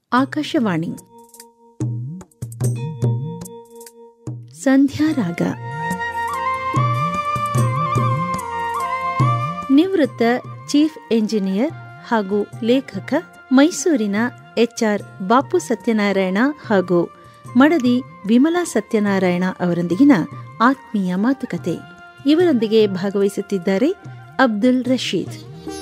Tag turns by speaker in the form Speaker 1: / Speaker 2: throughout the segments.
Speaker 1: ಆಕಾಶವಾಣಿ ಸಂಧ್ಯಾರಾಗ ನಿವೃತ್ತ chief engineer ಹಾಗೂ ಲೇಖಕ ಮೈಸೂರಿನ ಎಚ್ಆರ್ ಬಾಪು ಸತ್ಯನಾರಾಯಣ ಹಾಗೂ ಮಡದಿ ವಿಮಲಾ ಸತ್ಯನಾರಾಯಣ ಅವರೊಂದಿಗಿನ ಆತ್ಮೀಯ ಮಾತುಕತೆ ಇವರೊಂದಿಗೆ ಭಾಗವಹಿಸುತ್ತಿದ್ದಾರೆ ಅಬ್ದುಲ್ ರಶೀದ್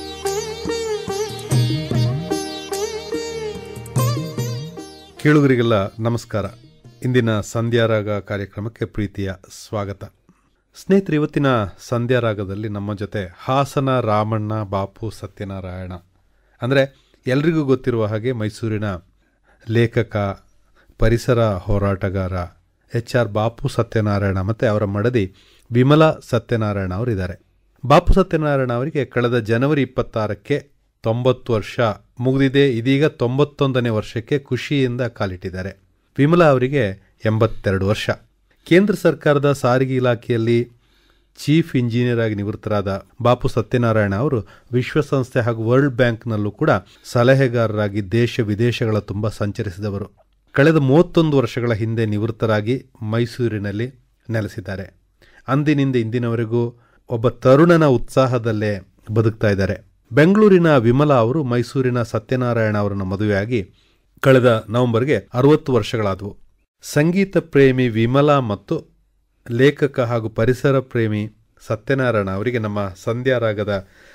Speaker 2: ಕೇಳುಗರಿಗೆಲ್ಲ ನಮಸ್ಕಾರ ಇಂದಿನ ಸಂಧ್ಯಾರಾಗ ಕಾರ್ಯಕ್ರಮಕ್ಕೆ ಪ್ರೀತಿಯ ಸ್ವಾಗತ ಸ್ನೇಹಿತರೆ ಇವತ್ತಿನ ಸಂಧ್ಯಾರಾಗದಲ್ಲಿ ನಮ್ಮ ಜೊತೆ ಹಾಸನ ರಾಮಣ್ಣ ಬಾಪು ಸತ್ಯನಾರಾಯಣ ಅಂದರೆ ಎಲ್ರಿಗೂ ಗೊತ್ತಿರುವ ಹಾಗೆ ಮೈಸೂರಿನ ಲೇಖಕ ಪರಿಸರ ಹೋರಾಟಗಾರ ಎಚ್ ಆರ್ ಬಾಪು ಸತ್ಯನಾರಾಯಣ ಮತ್ತು ಅವರ ಮಡದಿ ವಿಮಲಾ ಸತ್ಯನಾರಾಯಣ ಅವರಿದ್ದಾರೆ ಬಾಪು ಸತ್ಯನಾರಾಯಣ ಅವರಿಗೆ ಕಳೆದ ಜನವರಿ ಇಪ್ಪತ್ತಾರಕ್ಕೆ ತೊಂಬತ್ತು ವರ್ಷ ಮುಗಿದಿದೆ ಇದೀಗ ತೊಂಬತ್ತೊಂದನೇ ವರ್ಷಕ್ಕೆ ಖುಷಿಯಿಂದ ಕಾಲಿಟ್ಟಿದ್ದಾರೆ ವಿಮಲಾ ಅವರಿಗೆ ಎಂಬತ್ತೆರಡು ವರ್ಷ ಕೇಂದ್ರ ಸರ್ಕಾರದ ಸಾರಿಗೆ ಇಲಾಖೆಯಲ್ಲಿ ಚೀಫ್ ಇಂಜಿನಿಯರ್ ಆಗಿ ನಿವೃತ್ತರಾದ ಬಾಪು ಸತ್ಯನಾರಾಯಣ ಅವರು ವಿಶ್ವಸಂಸ್ಥೆ ಹಾಗೂ ವರ್ಲ್ಡ್ ಬ್ಯಾಂಕ್ನಲ್ಲೂ ಕೂಡ ಸಲಹೆಗಾರರಾಗಿ ದೇಶ ವಿದೇಶಗಳ ತುಂಬ ಸಂಚರಿಸಿದವರು ಕಳೆದ ಮೂವತ್ತೊಂದು ವರ್ಷಗಳ ಹಿಂದೆ ನಿವೃತ್ತರಾಗಿ ಮೈಸೂರಿನಲ್ಲಿ ನೆಲೆಸಿದ್ದಾರೆ ಅಂದಿನಿಂದ ಇಂದಿನವರೆಗೂ ಒಬ್ಬ ತರುಣನ ಉತ್ಸಾಹದಲ್ಲೇ ಬದುಕ್ತಾ ಇದ್ದಾರೆ ಬೆಂಗಳೂರಿನ ವಿಮಲಾ ಅವರು ಮೈಸೂರಿನ ಸತ್ಯನಾರಾಯಣ ಅವರನ್ನು ಮದುವೆಯಾಗಿ ಕಳೆದ ನವೆಂಬರ್ಗೆ ಅರವತ್ತು ವರ್ಷಗಳಾದವು ಸಂಗೀತ ಪ್ರೇಮಿ ವಿಮಲಾ ಮತ್ತು ಲೇಖಕ ಹಾಗೂ ಪರಿಸರ ಪ್ರೇಮಿ ಸತ್ಯನಾರಾಯಣ ಅವರಿಗೆ ನಮ್ಮ ಸಂಧ್ಯಾರಾಗದ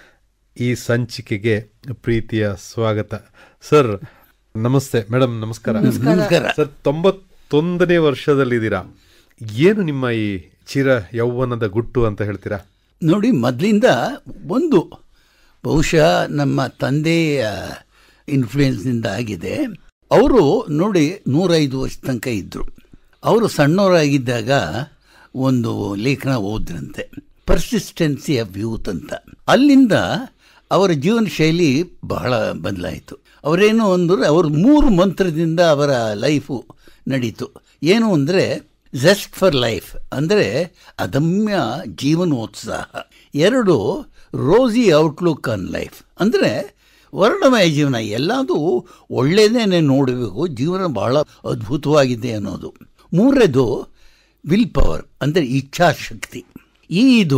Speaker 2: ಈ ಸಂಚಿಕೆಗೆ ಪ್ರೀತಿಯ ಸ್ವಾಗತ ಸರ್ ನಮಸ್ತೆ ಮೇಡಮ್ ನಮಸ್ಕಾರ
Speaker 3: ನಮಸ್ಕಾರ.
Speaker 2: ಸರ್ ತೊಂಬತ್ತೊಂದನೇ ವರ್ಷದಲ್ಲಿದ್ದೀರಾ ಏನು ನಿಮ್ಮ ಈ ಚಿರ ಯೌವನದ ಗುಟ್ಟು ಅಂತ ಹೇಳ್ತೀರಾ
Speaker 3: ನೋಡಿ ಮೊದಲಿಂದ ಒಂದು ಬಹುಶಃ ನಮ್ಮ ತಂದೆಯ ಇನ್ಫ್ಲೂಯೆನ್ಸ್ನಿಂದ ಆಗಿದೆ ಅವರು ನೋಡಿ ನೂರೈದು ವರ್ಷ ತನಕ ಇದ್ದರು ಅವರು ಸಣ್ಣವರಾಗಿದ್ದಾಗ ಒಂದು ಲೇಖನ ಓದ್ರಂತೆ ಪರ್ಸಿಸ್ಟೆನ್ಸಿ ಆಫ್ ಯೂತ್ ಅಂತ ಅಲ್ಲಿಂದ ಅವರ ಜೀವನ ಶೈಲಿ ಬಹಳ ಬದಲಾಯಿತು ಅವರೇನು ಅಂದರೆ ಅವರು ಮೂರು ಮಂತ್ರದಿಂದ ಅವರ ಲೈಫು ನಡೀತು ಏನು ಅಂದರೆ ಜಸ್ಟ್ ಫಾರ್ ಲೈಫ್ ಅಂದರೆ ಅದಮ್ಯ ಜೀವನೋತ್ಸಾಹ ಎರಡು ರೋಸಿ ಔಟ್ಲುಕ್ ಆನ್ ಲೈಫ್ ಅಂದರೆ ವರ್ಣಮಯ ಜೀವನ ಎಲ್ಲದೂ ಒಳ್ಳೆಯದೇನೆ ನೋಡಬೇಕು ಜೀವನ ಬಹಳ ಅದ್ಭುತವಾಗಿದೆ ಅನ್ನೋದು ಮೂರನೇದು ವಿಲ್ ಪವರ್ ಅಂದರೆ ಇಚ್ಛಾಶಕ್ತಿ ಈ ಇದು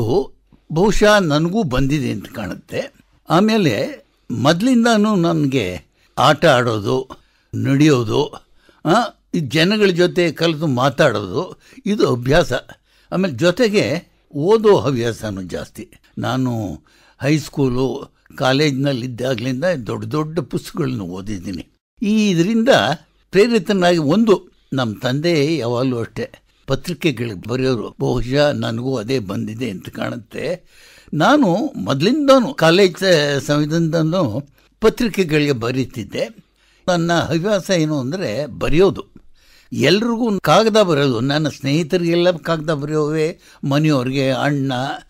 Speaker 3: ಬಹುಶಃ ನನಗೂ ಬಂದಿದೆ ಅಂತ ಕಾಣುತ್ತೆ ಆಮೇಲೆ ಮೊದಲಿಂದನೂ ನನಗೆ ಆಟ ಆಡೋದು ನಡೆಯೋದು ಆ, ಈ ಜನಗಳ ಜೊತೆ ಕಲಿತು ಮಾತಾಡೋದು ಇದು ಅಭ್ಯಾಸ ಆಮೇಲೆ ಜೊತೆಗೆ ಓದೋ ಹವ್ಯಾಸನೂ ಜಾಸ್ತಿ ನಾನು ಹೈಸ್ಕೂಲು ಕಾಲೇಜ್ನಲ್ಲಿದ್ದಾಗಲಿಂದ ದೊಡ್ಡ ದೊಡ್ಡ ಪುಸ್ತಕಗಳನ್ನು ಓದಿದ್ದೀನಿ ಈ ಇದರಿಂದ ಪ್ರೇರಿತನಾಗಿ ಒಂದು ನಮ್ಮ ತಂದೆ ಯಾವಾಗಲೂ ಅಷ್ಟೇ ಪತ್ರಿಕೆಗಳಿಗೆ ಬರೆಯೋರು ಬಹುಶಃ ನನಗೂ ಅದೇ ಬಂದಿದೆ ಅಂತ ಕಾಣುತ್ತೆ ನಾನು ಮೊದಲಿಂದನೂ ಕಾಲೇಜ್ ಸಮಯದಿಂದನೂ ಪತ್ರಿಕೆಗಳಿಗೆ ಬರೀತಿದ್ದೆ ನನ್ನ ಹವ್ಯಾಸ ಏನು ಅಂದರೆ ಬರೆಯೋದು ಎಲ್ರಿಗೂ ಕಾಗದ ಬರೆಯೋದು ನನ್ನ ಸ್ನೇಹಿತರಿಗೆಲ್ಲ ಕಾಗದ ಬರೆಯೋವೆ ಮನೆಯವ್ರಿಗೆ ಅಣ್ಣ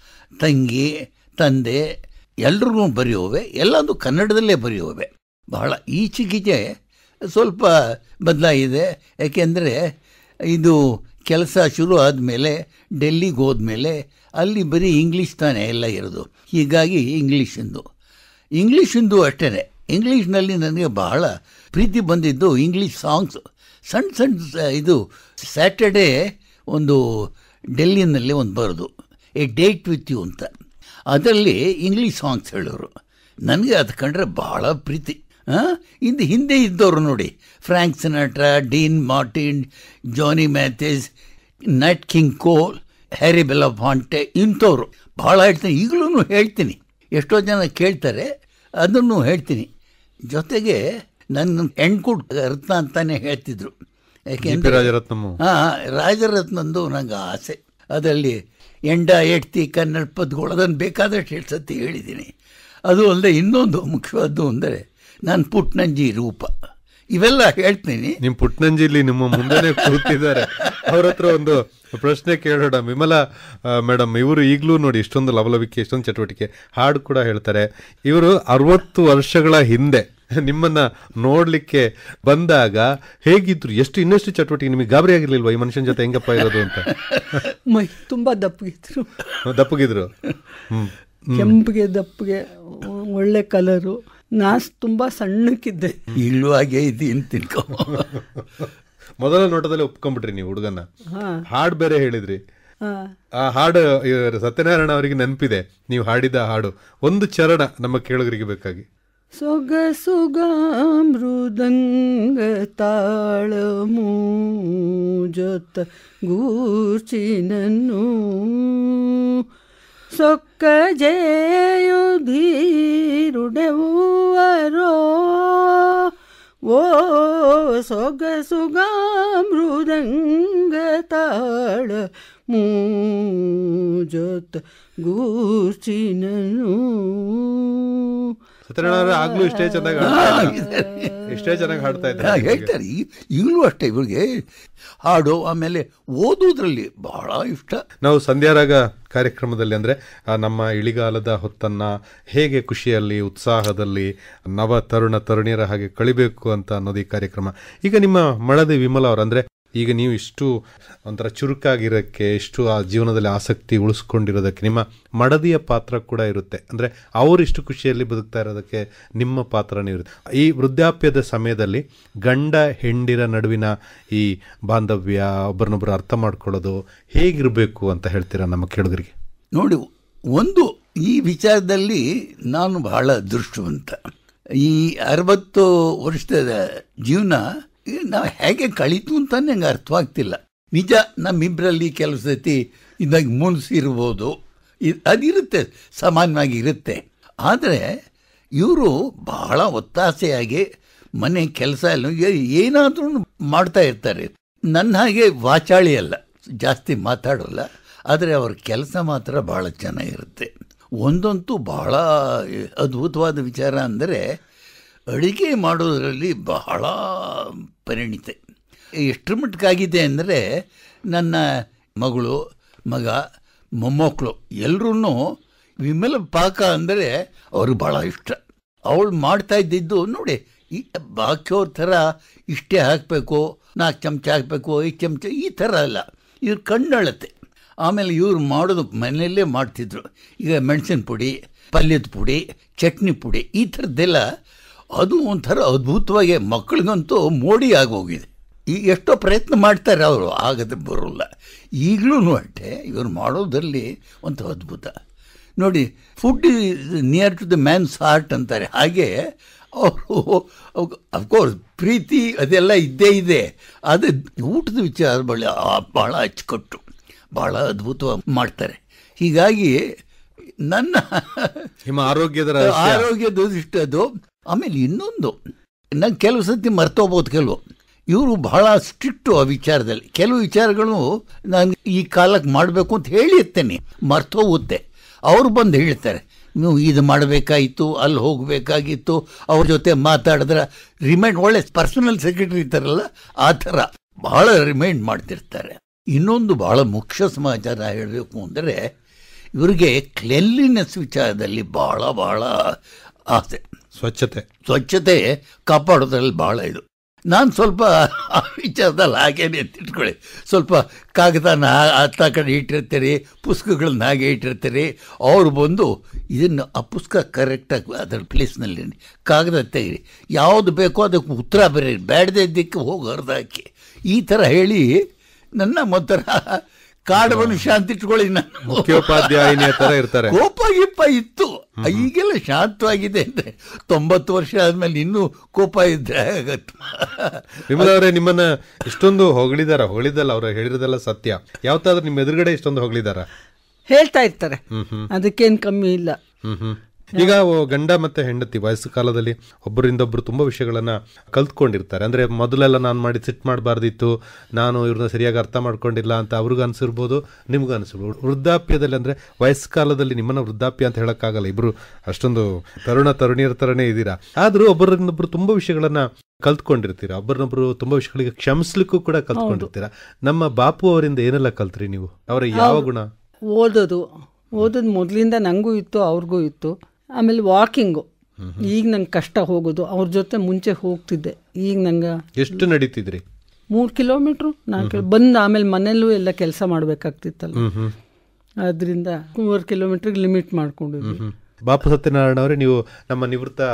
Speaker 3: ತಂಗಿ ತಂದೆ ಎಲ್ರಿಗೂ ಬರೆಯೋವೆ ಎಲ್ಲದು ಕನ್ನಡದಲ್ಲೇ ಬರೆಯೋವೆ ಬಹಳ ಈಚೆಗೀಚೆ ಸ್ವಲ್ಪ ಬದಲಾಗಿದೆ ಯಾಕೆಂದರೆ ಇದು ಕೆಲಸ ಶುರು ಆದಮೇಲೆ ಡೆಲ್ಲಿಗೆ ಹೋದ್ಮೇಲೆ ಅಲ್ಲಿ ಬರೀ ಇಂಗ್ಲೀಷ್ ತಾನೇ ಎಲ್ಲ ಇರೋದು ಹೀಗಾಗಿ ಇಂಗ್ಲೀಷಿಂದು ಇಂಗ್ಲೀಷಿಂದು ಅಷ್ಟೇ ಇಂಗ್ಲೀಷ್ನಲ್ಲಿ ನನಗೆ ಬಹಳ ಪ್ರೀತಿ ಬಂದಿದ್ದು ಇಂಗ್ಲೀಷ್ ಸಾಂಗ್ಸ್ ಸಣ್ಣ ಸಣ್ಣ ಸ- ಇದು ಸ್ಯಾಟರ್ಡೇ ಒಂದು ಡೆಲ್ಲಿನಲ್ಲಿ ಒಂದು ಬರೋದು ಎ ಡೇಟ್ ವಿತ್ ಯು ಅಂತ ಅದರಲ್ಲಿ ಇಂಗ್ಲೀಷ್ ಸಾಂಗ್ಸ್ ಹೇಳೋರು ನನಗೆ ಅದು ಕಂಡ್ರೆ ಬಹಳ ಪ್ರೀತಿ ಆ? ಇಂದು ಹಿಂದೆ ಇದ್ದವರು ನೋಡಿ Frank Sinatra Dean Martin Johnny Mathis Nat King Cole Harry Belafonte ಇಂಥವ್ರು ಭಾಳ ಹೇಳ್ತೀನಿ ಈಗಲೂ ಹೇಳ್ತೀನಿ ಎಷ್ಟೋ ಜನ ಕೇಳ್ತಾರೆ ಅದನ್ನು ಹೇಳ್ತೀನಿ ಜೊತೆಗೆ ನನ್ನ ಹೆಣ್ಕುಟ್ ರತ್ನ ಅಂತಾನೆ ಹೇಳ್ತಿದ್ರು
Speaker 2: ಜಿ ಪಿ ರಾಜರತ್ನಮ್ಮ
Speaker 3: ಹಾಂ ರಾಜರತ್ನಂದು ನಂಗೆ ಆಸೆ ಅದರಲ್ಲಿ ಎಂಡ ಎಡ್ತಿ ಕನ್ನಡ ಪದ್ಗಳು ಅದನ್ನು ಬೇಕಾದಷ್ಟು ಎಷ್ಟು ಸತಿ ಹೇಳಿದ್ದೀನಿ ಅದು ಅಲ್ಲದೆ ಇನ್ನೊಂದು ಮುಖ್ಯವಾದ್ದು ಅಂದರೆ ನಾನು ಪುಟ್ನಂಜಿ ರೂಪ ಇವೆಲ್ಲ ಹೇಳ್ತೀನಿ
Speaker 2: ನಿಮ್ ಪುಟ್ನಂಜಿಲಿ ನಿಮ್ಮ ಮುಂದೆನೆ ಕೂತಿದ್ದಾರೆ ಅವ್ರ ಹತ್ರ ಒಂದು ಪ್ರಶ್ನೆ ಕೇಳೋಣ ವಿಮಲಾ ಮೇಡಮ್ ಇವರು ಈಗಲೂ ನೋಡಿ ಇಷ್ಟೊಂದು ಲವಲವಿಕೆ ಇಷ್ಟೊಂದು ಚಟುವಟಿಕೆ ಹಾಡು ಕೂಡ ಹೇಳ್ತಾರೆ ಇವರು ಅರವತ್ತು ವರ್ಷಗಳ ಹಿಂದೆ ನಿಮ್ಮನ್ನ ನೋಡ್ಲಿಕ್ಕೆ ಬಂದಾಗ ಹೇಗಿದ್ರು ಎಷ್ಟು ಇನ್ನಷ್ಟು ಚಟುವಟಿಕೆ ನಿಮಗೆ ಗಾಬರಿ ಆಗಿರ್ಲಿಲ್ವಾ ಈ ಮನುಷ್ಯನ ಜೊತೆ ಹೆಂಗಪ್ಪ ಇರೋದು ಅಂತ
Speaker 4: ಮೈ ತುಂಬ ದಪ್ಪಗಿದ್ರು
Speaker 2: ದಪ್ಪಗಿದ್ರು ಹ್ಮ್
Speaker 4: ಕೆಂಪಿಗೆ ದಪ್ಪಗೆ ಒಳ್ಳೆ ಕಲರು ನಾನು ತುಂಬ ಸಣ್ಣಕ್ಕಿದ್ದೆ
Speaker 3: ಈಗಲೂ ಹಾಗೆ ಇದ್ದೀನಿ ಅಂತ ತಿಳ್ಕೊ
Speaker 2: ಮೊದಲ ನೋಟದಲ್ಲಿ ಒಪ್ಕೊಂಡ್ಬಿಟ್ರಿ ನೀವು ಹುಡುಗನ್ನ
Speaker 4: ಹಾಂ
Speaker 2: ಹಾಡು ಬೇರೆ ಹೇಳಿದ್ರಿ
Speaker 4: ಹಾಂ
Speaker 2: ಆ ಹಾಡು ಇವ್ರು ಸತ್ಯನಾರಾಯಣ ಅವರಿಗೆ ನೆನಪಿದೆ ನೀವು ಹಾಡಿದ ಹಾಡು ಒಂದು ಚರಣ ನಮ್ಮ ಕೇಳುಗರಿಗೆ ಬೇಕಾಗಿ
Speaker 4: ಸೊಗಸುಗ ಮೃದಂಗ ತಾಳಮೂ ಜೊತ್ತ ಗೂರ್ಚಿನನ್ನು ಸೊಕ್ಕ ಜೇಯುಧೀರುಡೆವರೋ ಓ ಸೊಗಸುಗ ಮೃದಂಗ ತಾಳ ಮೂಜೊತ್ತ ಗೂರ್ಚಿನನು
Speaker 2: ಸತ್ಯನಾರಾಯಣ ಅವರೇ ಆಗ್ಲೂ ಇಷ್ಟೇ ಚೆನ್ನಾಗಿ ಹಾಡ್ತಾ ಇದ್ದಾರೆ. ಇಷ್ಟೇ ಚೆನ್ನಾಗಿ ಹಾಡ್ತಾ
Speaker 3: ಹಾ,
Speaker 2: ಇದ್ದಾರೆ
Speaker 3: ಹೇಳ್ತಾರೆ ಈ- ಈಗಲೂ ಅಷ್ಟೇ ಇವ್ರಿಗೆ ಹಾಡು ಆಮೇಲೆ ಓದೋದ್ರಲ್ಲಿ ಬಹಳ ಇಷ್ಟ
Speaker 2: ನಾವು ಸಂಧ್ಯಾರಾಗ ಕಾರ್ಯಕ್ರಮದಲ್ಲಿ ಅಂದ್ರೆ ಆ ನಮ್ಮ ಇಳಿಗಾಲದ ಹೊತ್ತನ್ನ ಹೇಗೆ ಖುಷಿಯಲ್ಲಿ ಉತ್ಸಾಹದಲ್ಲಿ ನವ ತರುಣ ತರುಣಿಯರ ಹಾಗೆ ಕಳಿಬೇಕು ಅಂತ ಅನ್ನೋದು ಈ ಕಾರ್ಯಕ್ರಮ ಈಗ ನಿಮ್ಮ ಮಳದಿ ವಿಮಲ ಅವ್ರು ಅಂದ್ರೆ ಈಗ ನೀವು ಇಷ್ಟು ಒಂಥರ ಚುರುಕಾಗಿರೋಕ್ಕೆ ಇಷ್ಟು ಆ ಜೀವನದಲ್ಲಿ ಆಸಕ್ತಿ ಉಳಿಸ್ಕೊಂಡಿರೋದಕ್ಕೆ ನಿಮ್ಮ ಮಡದಿಯ ಪಾತ್ರ ಕೂಡ ಇರುತ್ತೆ ಅಂದ್ರೆ ಅವರಿಷ್ಟು ಖುಷಿಯಲ್ಲಿ ಬದುಕ್ತಾ ಇರೋದಕ್ಕೆ ನಿಮ್ಮ ಪಾತ್ರನೂ ಇರುತ್ತೆ ಈ ವೃದ್ಧಾಪ್ಯದ ಸಮಯದಲ್ಲಿ ಗಂಡ ಹೆಂಡಿರ ನಡುವಿನ ಈ ಬಾಂಧವ್ಯ ಒಬ್ಬರನ್ನೊಬ್ಬರು ಅರ್ಥ ಮಾಡ್ಕೊಳ್ಳೋದು ಹೇಗಿರಬೇಕು ಅಂತ ಹೇಳ್ತೀರಾ ನಮ್ಮ ಕೇಳುಗರಿಗೆ
Speaker 3: ನೋಡಿ ಒಂದು ಈ ವಿಚಾರದಲ್ಲಿ ನಾನು ಬಹಳ ಅದೃಷ್ಟವಂತ ಈ ಅರವತ್ತು ವರ್ಷದ ಜೀವನ ನಾವು ಹೇಗೆ ಕಳೀತು ಅಂತ ನಂಗೆ ಅರ್ಥವಾಗ್ತಿಲ್ಲ ನಿಜ ನಮ್ಮಿಬ್ಬರಲ್ಲಿ ಕೆಲವು ಸತಿ ಇದಾಗ ಮುನ್ಸಿರ್ಬೋದು ಇ- ಅದಿರುತ್ತೆ ಸಾಮಾನ್ಯವಾಗಿ ಇರುತ್ತೆ ಆದರೆ ಇವರು ಬಹಳ ಒತ್ತಾಸೆಯಾಗಿ ಮನೆ ಕೆಲಸ ಎಲ್ಲ ಏನಾದರೂ ಮಾಡ್ತಾ ಇರ್ತಾರೆ ನನ್ನ ಹಾಗೆ ವಾಚಾಳಿ ಅಲ್ಲ ಜಾಸ್ತಿ ಮಾತಾಡೋಲ್ಲ ಆದರೆ ಅವ್ರ ಕೆಲಸ ಮಾತ್ರ ಬಹಳ ಚೆನ್ನಾಗಿರುತ್ತೆ ಒಂದಂತೂ ಬಹಳ ಅದ್ಭುತವಾದ ವಿಚಾರ ಅಂದರೆ ಅಡಿಗೆ ಮಾಡೋದರಲ್ಲಿ ಬಹಳ ಪರಿಣಿತೆ ಎಷ್ಟರ ಮಟ್ಟಕ್ಕಾಗಿದೆ ಅಂದರೆ ನನ್ನ ಮಗಳು ಮಗ ಮೊಮ್ಮಕ್ಕಳು ಎಲ್ಲರೂ ವಿಮಲ ಪಾಕ ಅಂದರೆ ಅವ್ರಿಗೆ ಭಾಳ ಇಷ್ಟ ಅವಳು ಮಾಡ್ತಾ ಇದ್ದಿದ್ದು ನೋಡಿ ಈ ಬಾಕಿಯವ್ರ ಥರ ಇಷ್ಟೇ ಹಾಕಬೇಕು ನಾಲ್ಕು ಚಮಚ ಹಾಕಬೇಕು ಐದು ಚಮಚ ಈ ಥರ ಅಲ್ಲ ಇವ್ರು ಕಣ್ಣಳತೆ ಆಮೇಲೆ ಇವ್ರು ಮಾಡೋದು ಮನೆಯಲ್ಲೇ ಮಾಡ್ತಿದ್ರು ಈಗ ಮೆಣಸಿನ ಪುಡಿ ಪಲ್ಯದ ಪುಡಿ ಚಟ್ನಿ ಪುಡಿ ಈ ಥರದ್ದೆಲ್ಲ ಅದು ಒಂಥರ ಅದ್ಭುತವಾಗಿ ಮಕ್ಕಳಿಗಂತೂ ಮೋಡಿ ಆಗೋಗಿದೆ ಈ ಎಷ್ಟೋ ಪ್ರಯತ್ನ ಮಾಡ್ತಾರೆ ಅವರು ಆಗದೆ ಬರೋಲ್ಲ ಈಗಲೂ ಅಷ್ಟೇ ಇವರು ಮಾಡೋದ್ರಲ್ಲಿ ಒಂದು ಅದ್ಭುತ ನೋಡಿ food near to the man's heart ಅಂತಾರೆ ಹಾಗೆ ಅವರು ಅಫ್ಕೋರ್ಸ್ ಪ್ರೀತಿ ಅದೆಲ್ಲ ಇದ್ದೇ ಇದೆ ಅದು ಊಟದ ವಿಚಾರ ಬಳಿ ಭಾಳ ಅಚ್ಚುಕಟ್ಟು ಭಾಳ ಅದ್ಭುತವಾಗಿ ಮಾಡ್ತಾರೆ ಹೀಗಾಗಿ ನನ್ನ
Speaker 2: ನಿಮ್ಮ ಆರೋಗ್ಯದ ರಹಸ್ಯ
Speaker 3: ಆರೋಗ್ಯದ ಇಷ್ಟ ಅದು ಆಮೇಲೆ ಇನ್ನೊಂದು ನಂಗೆ ಕೆಲವು ಸತಿ ಮರ್ತೋಗ್ಬೋದು ಕೆಲವು ಇವರು ಬಹಳ ಸ್ಟ್ರಿಕ್ಟು ಆ ವಿಚಾರದಲ್ಲಿ ಕೆಲವು ವಿಚಾರಗಳು ನಾನು ಈ ಕಾಲಕ್ಕೆ ಮಾಡಬೇಕು ಅಂತ ಹೇಳಿರ್ತೇನೆ ಮರ್ತೋಗುತ್ತೆ ಅವ್ರು ಬಂದು ಹೇಳ್ತಾರೆ ನೀವು ಇದು ಮಾಡಬೇಕಾಗಿತ್ತು ಅಲ್ಲಿ ಹೋಗಬೇಕಾಗಿತ್ತು ಅವ್ರ ಜೊತೆ ಮಾತಾಡಿದ್ರೆ ರಿಮೈಂಡ್ ಒಳ್ಳೆ ಪರ್ಸನಲ್ ಸೆಕ್ರೆಟರಿ ಇರ್ತಾರಲ್ಲ ಆ ಥರ ಬಹಳ ರಿಮೈಂಡ್ ಮಾಡ್ತಿರ್ತಾರೆ ಇನ್ನೊಂದು ಬಹಳ ಮುಖ್ಯ ಸಮಾಚಾರ ಹೇಳಬೇಕು ಅಂದರೆ ಇವರಿಗೆ ಕ್ಲೆನ್ಲಿನೆಸ್ ವಿಚಾರದಲ್ಲಿ ಬಹಳ ಬಹಳ ಆಸೆ
Speaker 2: ಸ್ವಚ್ಛತೆ
Speaker 3: ಸ್ವಚ್ಛತೆ ಕಾಪಾಡೋದ್ರಲ್ಲಿ ಭಾಳ ಇದು ನಾನು ಸ್ವಲ್ಪ ಆ ವಿಚಾರದಲ್ಲಿ ಹಾಗೇನೆ ಎತ್ತಿಟ್ಕೊಳ್ಳಿ ಸ್ವಲ್ಪ ಕಾಗದನ ಹತ್ತ ಕಡೆ ಇಟ್ಟಿರ್ತೀರಿ ಪುಸ್ತಕಗಳನ್ನ ಹಾಗೆ ಇಟ್ಟಿರ್ತೀರಿ ಅವ್ರು ಬಂದು ಇದನ್ನು ಆ ಪುಸ್ತಕ ಕರೆಕ್ಟಾಗಿ ಅದರ ಪ್ಲೇಸ್ನಲ್ಲಿ ಕಾಗದ ತೆಗೀರಿ ಯಾವುದು ಬೇಕೋ ಅದಕ್ಕೆ ಉತ್ತರ ಬರೀರಿ ಬೇಡದೇ ಇದ್ದಕ್ಕೆ ಹೋಗಿ ಹರಿದಾಕಿ ಈ ಥರ ಹೇಳಿ ನನ್ನ ಮೊತ್ತರ ಕಾಡು ಮನುಷ್ಯ ಅಂತ ಇಟ್ಕೊಳ್ಳಿ ನಾನು
Speaker 2: ಮುಖ್ಯೋಪಾಧ್ಯಾಯಿನಿಯ ತರ ಇರ್ತಾರೆ
Speaker 3: ಕೋಪ ಗಿಪ್ಪ ಇತ್ತು ಈಗೆಲ್ಲ ಶಾಂತವಾಗಿದೆ ಅಂದ್ರೆ ತೊಂಬತ್ತು ವರ್ಷ ಆದ್ಮೇಲೆ ಇನ್ನೂ ಕೋಪ ಇದ್ರೆ ಆಗತ್ತೆ
Speaker 2: ವಿಮಲ ಅವರೇ ನಿಮ್ಮನ್ನ ಇಷ್ಟೊಂದು ಹೊಗಳಿದಾರ ಹೊಗಳಿದಲ್ಲ ಅವ್ರು ಹೇಳಿರೋದೆಲ್ಲ ಸತ್ಯ ಯಾವತ್ತಾದ್ರೂ ನಿಮ್ಮ ಎದುರುಗಡೆ ಇಷ್ಟೊಂದು ಹೊಗಳಿದಾರ
Speaker 4: ಹೇಳ್ತಾ ಇರ್ತಾರೆ
Speaker 2: ಹ್ಮ್ ಹ್ಮ್
Speaker 4: ಅದಕ್ಕೇನು ಕಮ್ಮಿ ಇಲ್ಲ
Speaker 2: ಹ್ಮ್ ಹ್ಮ್ ಈಗ ಓ ಗಂಡ ಮತ್ತೆ ಹೆಂಡತಿ ವಯಸ್ಸು ಕಾಲದಲ್ಲಿ ಒಬ್ಬರಿಂದೊಬ್ರು ತುಂಬಾ ವಿಷಯಗಳನ್ನ ಕಲ್ತ್ಕೊಂಡಿರ್ತಾರೆ ಅಂದ್ರೆ ಮೊದಲೆಲ್ಲ ನಾನು ಮಾಡಿ ಸಿಟ್ ಮಾಡಬಾರ್ದಿತ್ತು ನಾನು ಇವ್ರನ್ನ ಸರಿಯಾಗಿ ಅರ್ಥ ಮಾಡ್ಕೊಂಡಿಲ್ಲ ಅಂತ ಅವ್ರಿಗೂ ಅನ್ಸಿರ್ಬೋದು ನಿಮ್ಗೂ ಅನ್ಸಿರ್ಬೋದು ವೃದ್ಧಾಪ್ಯದಲ್ಲಿ ಅಂದ್ರೆ ವಯಸ್ಸು ಕಾಲದಲ್ಲಿ ನಿಮ್ಮನ್ನ ವೃದ್ಧಾಪ್ಯ ಅಂತ ಹೇಳಕ್ಕಾಗಲ್ಲ ಇಬ್ರು ಅಷ್ಟೊಂದು ತರುಣ ತರುಣಿಯರ ತರನೇ ಇದ್ದೀರಾ ಆದ್ರೂ ಒಬ್ಬರಿಂದೊಬ್ರು ತುಂಬಾ ವಿಷಯಗಳನ್ನ ಕಲ್ತ್ಕೊಂಡಿರ್ತೀರಾ ಒಬ್ಬರನ್ನೊಬ್ರು ತುಂಬಾ ವಿಷಯಗಳಿಗೆ ಕ್ಷಮಿಸ್ಲಿಕ್ಕೂ ಕೂಡ ಕಲ್ತ್ಕೊಂಡಿರ್ತೀರಾ ನಮ್ಮ ಬಾಪು ಅವರಿಂದ ಏನೆಲ್ಲ ಕಲ್ತ್ರಿ ನೀವು ಅವರ ಯಾವ ಗುಣ
Speaker 4: ಓದೋದು ಓದೋದು ಮೊದಲಿಂದ ನನಗೂ ಇತ್ತು ಅವ್ರಿಗೂ ಇತ್ತು ಆಮೇಲೆ ವಾಕಿಂಗು ಈಗ ನಂಗೆ ಕಷ್ಟ ಹೋಗೋದು ಅವ್ರ ಜೊತೆ ಮುಂಚೆ ಹೋಗ್ತಿದ್ದೆ ಈಗ ನಂಗೆ
Speaker 2: ಎಷ್ಟು ನಡೀತಿದ್ರಿ
Speaker 4: ಮೂರು ಕಿಲೋಮೀಟ್ರು ನಾಲ್ಕು ಬಂದು ಆಮೇಲೆ ಮನೆಯಲ್ಲೂ ಎಲ್ಲ ಕೆಲಸ ಮಾಡಬೇಕಾಗ್ತಿತ್ತಲ್ಲ
Speaker 2: ಹ್ಮ್ ಹ್ಮ್
Speaker 4: ಅದರಿಂದ ಮೂರು ಕಿಲೋಮೀಟ್ರಿಗೆ ಲಿಮಿಟ್ ಮಾಡ್ಕೊಂಡಿದ್ವಿ
Speaker 2: ಹ್ಮ್. ಬಾಪು ಸತ್ಯನಾರಾಯಣ ಅವರೇ ನೀವು ನಮ್ಮ ನಿವೃತ್ತ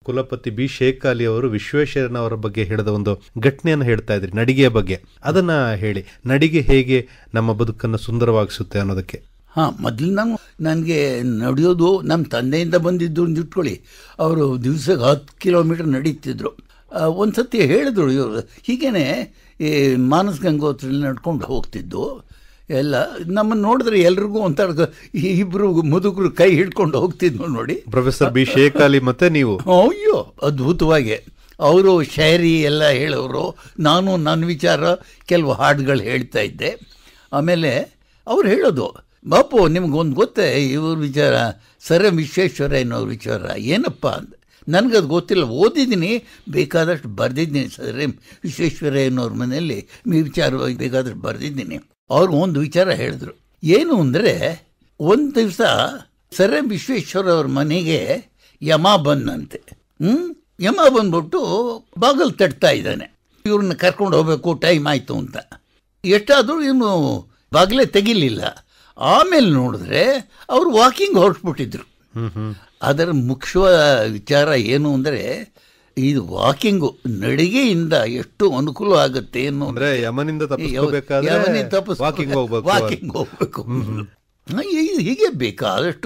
Speaker 2: ಕುಲಪತಿ ಬಿ ಶೇಖ್ ಅಲಿ ಅವರು ವಿಶ್ವೇಶ್ವರನವರ ಬಗ್ಗೆ ಹೇಳಿದ ಒಂದು ಘಟನೆಯನ್ನು ಹೇಳ್ತಾ ಇದ್ರಿ ನಡಿಗೆಯ ಬಗ್ಗೆ ಅದನ್ನ ಹೇಳಿ ನಡಿಗೆ ಹೇಗೆ ನಮ್ಮ ಬದುಕನ್ನು ಸುಂದರವಾಗಿಸುತ್ತೆ ಅನ್ನೋದಕ್ಕೆ
Speaker 3: ಹಾಂ ಮೊದಲು ನಾನು ನನಗೆ ನಡೆಯೋದು ನಮ್ಮ ತಂದೆಯಿಂದ ಬಂದಿದ್ದು ಅಂತ ಇಟ್ಕೊಳ್ಳಿ ಅವರು ದಿವ್ಸಕ್ಕೆ ಹತ್ತು ಕಿಲೋಮೀಟರ್ ನಡೀತಿದ್ರು ಒಂದು ಸತಿ ಹೇಳಿದ್ರು ಇವರು ಹೀಗೇನೆ ಈ ಮಾನಸ್ ಗಂಗೋತ್ರಲ್ಲಿ ನಡ್ಕೊಂಡು ಹೋಗ್ತಿದ್ದು ಎಲ್ಲ ನಮ್ಮನ್ನು ನೋಡಿದ್ರೆ ಎಲ್ರಿಗೂ ಒಂಥರ ಗ- ಈ ಇಬ್ರು ಮುದುಕರು ಕೈ ಹಿಡ್ಕೊಂಡು ಹೋಗ್ತಿದ್ವು ನೋಡಿ
Speaker 2: ಪ್ರೊಫೆಸರ್ ಬಿ ಶೇಖ್ ಅಲಿ ಮತ್ತೆ ನೀವು
Speaker 3: ಅಯ್ಯೋ ಅದ್ಭುತವಾಗಿ ಅವರು ಶಾಯರಿ ಎಲ್ಲ ಹೇಳೋರು ನಾನು ನನ್ನ ವಿಚಾರ ಕೆಲವು ಹಾಡುಗಳು ಹೇಳ್ತಾ ಇದ್ದೆ ಆಮೇಲೆ ಅವ್ರು ಹೇಳೋದು ಬಾಪು ನಿಮ್ಗೊಂದು ಗೊತ್ತೇ ಇವ್ರ ವಿಚಾರ ಸರ ವಿಶ್ವೇಶ್ವರಯ್ಯನವ್ರ ವಿಚಾರ ಏನಪ್ಪ ಅಂದ ನನಗದು ಗೊತ್ತಿಲ್ಲ ಓದಿದ್ದೀನಿ ಬೇಕಾದಷ್ಟು ಬರೆದಿದ್ದೀನಿ ಸರ್ ವಿಶ್ವೇಶ್ವರಯ್ಯನವ್ರ ಮನೆಯಲ್ಲಿ ಈ ವಿಚಾರವಾಗಿ ಬೇಕಾದಷ್ಟು ಬರೆದಿದ್ದೀನಿ ಅವ್ರು ಒಂದು ವಿಚಾರ ಹೇಳಿದ್ರು ಏನು ಅಂದರೆ ಒಂದು ದಿವಸ ಸರ್ ವಿಶ್ವೇಶ್ವರ ಅವ್ರ ಮನೆಗೆ ಯಮ ಬಂದಂತೆ ಹ್ಞೂ ಯಮ ಬಂದ್ಬಿಟ್ಟು ಬಾಗಲ್ ತಟ್ತಾ ಇದ್ದಾನೆ ಇವ್ರನ್ನ ಕರ್ಕೊಂಡು ಹೋಗ್ಬೇಕು ಟೈಮ್ ಆಯಿತು ಅಂತ ಎಷ್ಟಾದರೂ ಇವನು ಬಾಗಿಲೇ ತೆಗಿಲಿಲ್ಲ ಆಮೇಲೆ ನೋಡಿದ್ರೆ ಅವರು ವಾಕಿಂಗ್ ಹೊರಟ್ಬಿಟ್ಟಿದ್ರು
Speaker 2: ಹ್ಮ್ ಹ್ಮ್
Speaker 3: ಅದರ ಮುಖ್ಯ ವಿಚಾರ ಏನು ಅಂದರೆ ಇದು ವಾಕಿಂಗು ನಡಿಗೆಯಿಂದ ಎಷ್ಟು ಅನುಕೂಲ ಆಗುತ್ತೆ ಅನ್ನೋ
Speaker 2: ಅಂದ್ರೆ ಯಮನಿಂದ ತಪ್ಪಿಸ್ಕೋಬೇಕಾದ್ರೆ ವಾಕಿಂಗ್ ಹೋಗ್ಬೇಕು
Speaker 3: ವಾಕಿಂಗ್ ಹೋಗ್ಬೇಕು ಹೀಗೆ- ಹೀಗೆ ಬೇಕಾದಷ್ಟು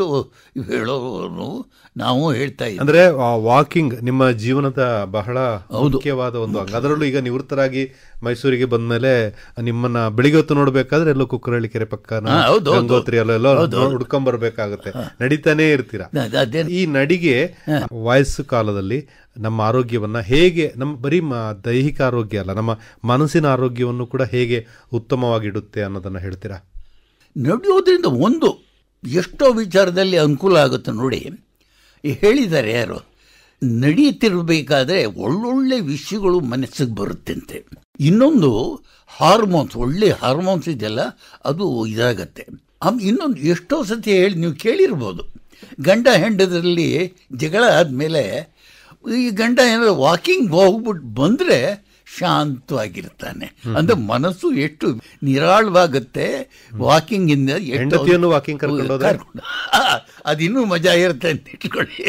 Speaker 3: ಹೇಳೋರು ನಾವು ಹೇಳ್ತಾ ಇದ್ದೀವಿ
Speaker 2: ಅಂದ್ರೆ ವಾಕಿಂಗ್ ನಿಮ್ಮ ಜೀವನದ ಬಹಳ ಮುಖ್ಯವಾದ ಒಂದು ಅಂಗ ಅದರಲ್ಲೂ ಈಗ ನಿವೃತ್ತರಾಗಿ ಮೈಸೂರಿಗೆ ಬಂದ್ಮೇಲೆ ನಿಮ್ಮನ್ನ ಬೆಳಿಗ್ಗೆ ಹೊತ್ತು ನೋಡ್ಬೇಕಾದ್ರೆ ಎಲ್ಲೋ ಕುಕ್ಕರಳ್ಳಿ ಕೆರೆ ಪಕ್ಕನ
Speaker 3: ಹಾ, ಹೌದು, ಹೌದು.
Speaker 2: ಗಂಗೋತ್ರಿ ಅಲ್ಲೋ ಎಲ್ಲೋ ಹುಡ್ಕೊಂಡ್ ಬರ್ಬೇಕಾಗುತ್ತೆ ನಡೀತಾನೆ ಇರ್ತೀರಾ
Speaker 3: ಅದ್- ಅದೇನ್
Speaker 2: ಈ ನಡಿಗೆ ವಯಸ್ಸು ಕಾಲದಲ್ಲಿ ನಮ್ಮ ಆರೋಗ್ಯವನ್ನ ಹೇಗೆ ನಮ್ಮ ಬರೀ ಮ- ದೈಹಿಕ ಆರೋಗ್ಯ ಅಲ್ಲ ನಮ್ಮ ಮನಸ್ಸಿನ ಆರೋಗ್ಯವನ್ನು ಕೂಡ ಹೇಗೆ ಉತ್ತಮವಾಗಿಡುತ್ತೆ ಅನ್ನೋದನ್ನ ಹೇಳ್ತೀರಾ
Speaker 3: ನಡೆಯೋದ್ರಿಂದ ಒಂದು ಎಷ್ಟೋ ವಿಚಾರದಲ್ಲಿ ಅನುಕೂಲ ಆಗುತ್ತೆ ನೋಡಿ ಈ ಹೇಳಿದ್ದಾರೆ ಯಾರು ನಡೀತಿರ್ಬೇಕಾದ್ರೆ ಒಳ್ಳೊಳ್ಳೆ ವಿಷಯಗಳು ಮನಸ್ಸಿಗೆ ಬರುತ್ತಂತೆ ಇನ್ನೊಂದು ಹಾರ್ಮೋನ್ಸ್ ಒಳ್ಳೆ ಹಾರ್ಮೋನ್ಸ್ ಇದೆಯಲ್ಲ ಅದು ಇದಾಗತ್ತೆ ಆಮ್ ಇನ್ನೊಂದು ಎಷ್ಟೋ ಸತಿ ಹೇಳಿ ನೀವು ಕೇಳಿರ್ಬೋದು ಗಂಡ ಹೆಂಡದ್ರಲ್ಲಿ ಜಗಳ ಆದಮೇಲೆ ಈ ಗಂಡ ಏನಾದ್ರು ವಾಕಿಂಗ್ ಹೋಗ್ಬಿಟ್ಟು ಬಂದರೆ ಶಾಂತವಾಗಿರ್ತಾನೆ ಅಂದ್ರೆ ಮನಸ್ಸು ಎಷ್ಟು ನಿರಾಳವಾಗುತ್ತೆ ವಾಕಿಂಗ್ ಇಂದ ಎಷ್ಟು
Speaker 2: ಹೆಂಡತಿಯನ್ನು ವಾಕಿಂಗ್ ಕರ್ಕೊಂಡು ಹೋದ್ರೆ
Speaker 3: ಕರ್ಕೊಂಡು ಅದಿನ್ನೂ ಮಜಾ ಇರುತ್ತೆ ಅಂತ ಇಟ್ಕೊಳ್ಳಿ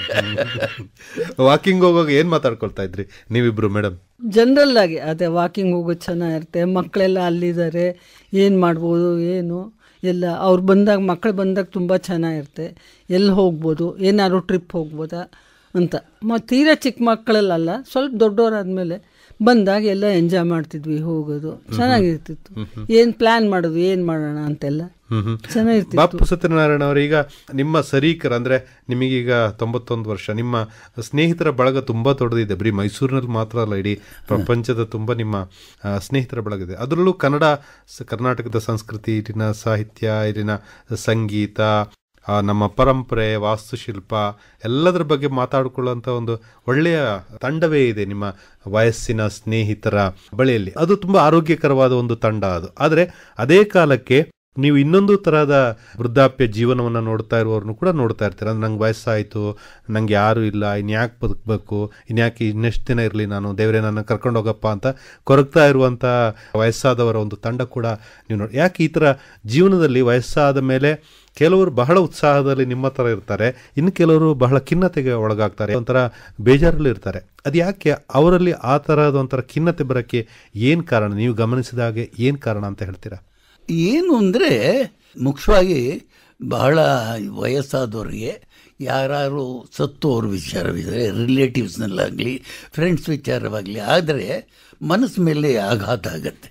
Speaker 2: ವಾಕಿಂಗ್ ಹೋಗುವಾಗ ಏನ್ ಮಾತಾಡ್ಕೊಳ್ತಾ ಇದ್ರಿ ನೀವಿಬ್ರು ಮೇಡಮ್
Speaker 4: ಜನರಲ್ ಆಗಿ ಅದೇ ವಾಕಿಂಗ್ ಹೋಗೋದು ಚೆನ್ನಾಗಿರುತ್ತೆ ಮಕ್ಕಳೆಲ್ಲ ಅಲ್ಲಿದ್ದಾರೆ ಏನು ಮಾಡ್ಬೋದು ಏನು ಎಲ್ಲ ಅವ್ರು ಬಂದಾಗ ಮಕ್ಕಳು ಬಂದಾಗ ತುಂಬ ಚೆನ್ನಾಗಿರುತ್ತೆ ಎಲ್ಲಿ ಹೋಗ್ಬೋದು ಏನಾದ್ರು ಟ್ರಿಪ್ ಹೋಗ್ಬೋದಾ ಅಂತ ಮತ್ತು ತೀರಾ ಚಿಕ್ಕ ಮಕ್ಕಳಲ್ಲ ಸ್ವಲ್ಪ ದೊಡ್ಡವರಾದ್ಮೇಲೆ ಬಂದಾಗ ಎಲ್ಲ ಎಂಜಾಯ್ ಮಾಡ್ತಿದ್ವಿ ಹೋಗೋದು ಚೆನ್ನಾಗಿರ್ತಿತ್ತು ಏನು ಪ್ಲ್ಯಾನ್ ಮಾಡೋದು ಏನು ಮಾಡೋಣ ಅಂತೆಲ್ಲ
Speaker 2: ಹ್ಮ್ ಹ್ಮ್
Speaker 4: ಚೆನ್ನಾಗಿರ್ತಿತ್ತು
Speaker 2: ಬಾಪು ಸತ್ಯನಾರಾಯಣ ಅವರು ಈಗ ನಿಮ್ಮ ಸರೀಕರ ಅಂದ್ರೆ ನಿಮಗೀಗ ತೊಂಬತ್ತೊಂದು ವರ್ಷ ನಿಮ್ಮ ಸ್ನೇಹಿತರ ಬಳಗ ತುಂಬಾ ದೊಡ್ಡದಿದೆ ಬರೀ ಮೈಸೂರಿನಲ್ಲಿ ಮಾತ್ರ ಅಲ್ಲ ಇಡೀ ಪ್ರಪಂಚದ ತುಂಬ ನಿಮ್ಮ ಆ, ಸ್ನೇಹಿತರ ಬಳಗ ಇದೆ ಅದರಲ್ಲೂ ಕನ್ನಡ ಸ- ಕರ್ನಾಟಕದ ಸಂಸ್ಕೃತಿ ಇಲ್ಲಿನ ಸಾಹಿತ್ಯ ಇಲ್ಲಿನ ಸಂಗೀತ ಆ, ನಮ್ಮ ಪರಂಪರೆ ವಾಸ್ತುಶಿಲ್ಪ ಎಲ್ಲದರ ಬಗ್ಗೆ ಮಾತಾಡಿಕೊಳ್ಳುವಂಥ ಒಂದು ಒಳ್ಳೆಯ ತಂಡವೇ ಇದೆ ನಿಮ್ಮ ವಯಸ್ಸಿನ ಸ್ನೇಹಿತರ ಬಳಿಯಲ್ಲಿ ಅದು ತುಂಬ ಆರೋಗ್ಯಕರವಾದ ಒಂದು ತಂಡ ಅದು ಆದರೆ ಅದೇ ಕಾಲಕ್ಕೆ ನೀವು ಇನ್ನೊಂದು ತರಹದ ವೃದ್ಧಾಪ್ಯ ಜೀವನವನ್ನು ನೋಡ್ತಾ ಇರುವವ್ರನ್ನು ಕೂಡ ನೋಡ್ತಾ ಇರ್ತೀರ ಅಂದ್ರೆ ನಂಗೆ ವಯಸ್ಸಾಯಿತು ನಂಗೆ ಯಾರೂ ಇಲ್ಲ ಇನ್ಯಾಕೆ ಬದುಕಬೇಕು ಇನ್ಯಾಕೆ ಇನ್ನೆಷ್ಟು ದಿನ ಇರಲಿ ನಾನು ದೇವರೇ ನನ್ನ ಕರ್ಕೊಂಡು ಹೋಗಪ್ಪ ಅಂತ ಕೊರಗ್ತಾ ಇರುವಂಥ ವಯಸ್ಸಾದವರ ಒಂದು ತಂಡ ಕೂಡ ನೀವು ನೋಡಿ ಯಾಕೆ ಈ ಥರ ಜೀವನದಲ್ಲಿ ವಯಸ್ಸಾದ ಮೇಲೆ ಕೆಲವರು ಬಹಳ ಉತ್ಸಾಹದಲ್ಲಿ ನಿಮ್ಮ ಥರ ಇರ್ತಾರೆ ಇನ್ನು ಕೆಲವರು ಬಹಳ ಖಿನ್ನತೆಗೆ ಒಳಗಾಗ್ತಾರೆ ಒಂಥರ ಬೇಜಾರಲ್ಲಿ ಇರ್ತಾರೆ ಅದು ಯಾಕೆ ಅವರಲ್ಲಿ ಆ ಥರದ ಒಂಥರ ಖಿನ್ನತೆ ಬರೋಕ್ಕೆ ಏನು ಕಾರಣ ನೀವು ಗಮನಿಸಿದ ಹಾಗೆ ಏನು ಕಾರಣ ಅಂತ ಹೇಳ್ತೀರಾ
Speaker 3: ಏನು ಅಂದರೆ ಮುಖ್ಯವಾಗಿ ಬಹಳ ವಯಸ್ಸಾದವ್ರಿಗೆ ಯಾರು ಸತ್ತೋರ ವಿಚಾರವಿದೆ ರಿಲೇಟಿವ್ಸ್ನಲ್ಲಾಗಲಿ ಫ್ರೆಂಡ್ಸ್ ವಿಚಾರವಾಗಲಿ ಆದರೆ ಮನಸ್ಸು ಮೇಲೆ ಆಘಾತ ಆಗತ್ತೆ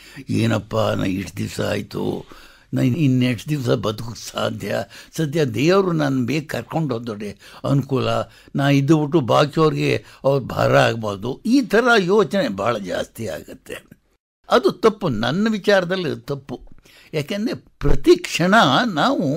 Speaker 3: ಏನಪ್ಪ ನಾ ಇಷ್ಟು ದಿವಸ ಆಯಿತು ನಾನು ಇನ್ನೆಷ್ಟು ದಿವಸ ಬದುಕೋಕ್ಕೆ ಸಾಧ್ಯ ಸದ್ಯ ದೇವರು ನಾನು ಬೇಗ ಕರ್ಕೊಂಡು ಹೋದೋಡೆ ಅನುಕೂಲ ನಾ ಇದ್ದುಬಿಟ್ಟು ಬಾಕಿಯವ್ರಿಗೆ ಅವ್ರು ಭಾರ ಆಗ್ಬೋದು ಈ ಥರ ಯೋಚನೆ ಭಾಳ ಜಾಸ್ತಿ ಆಗುತ್ತೆ ಅದು ತಪ್ಪು ನನ್ನ ವಿಚಾರದಲ್ಲಿ ಅದು ತಪ್ಪು ಯಾಕೆಂದರೆ ಪ್ರತಿ ಕ್ಷಣ ನಾವು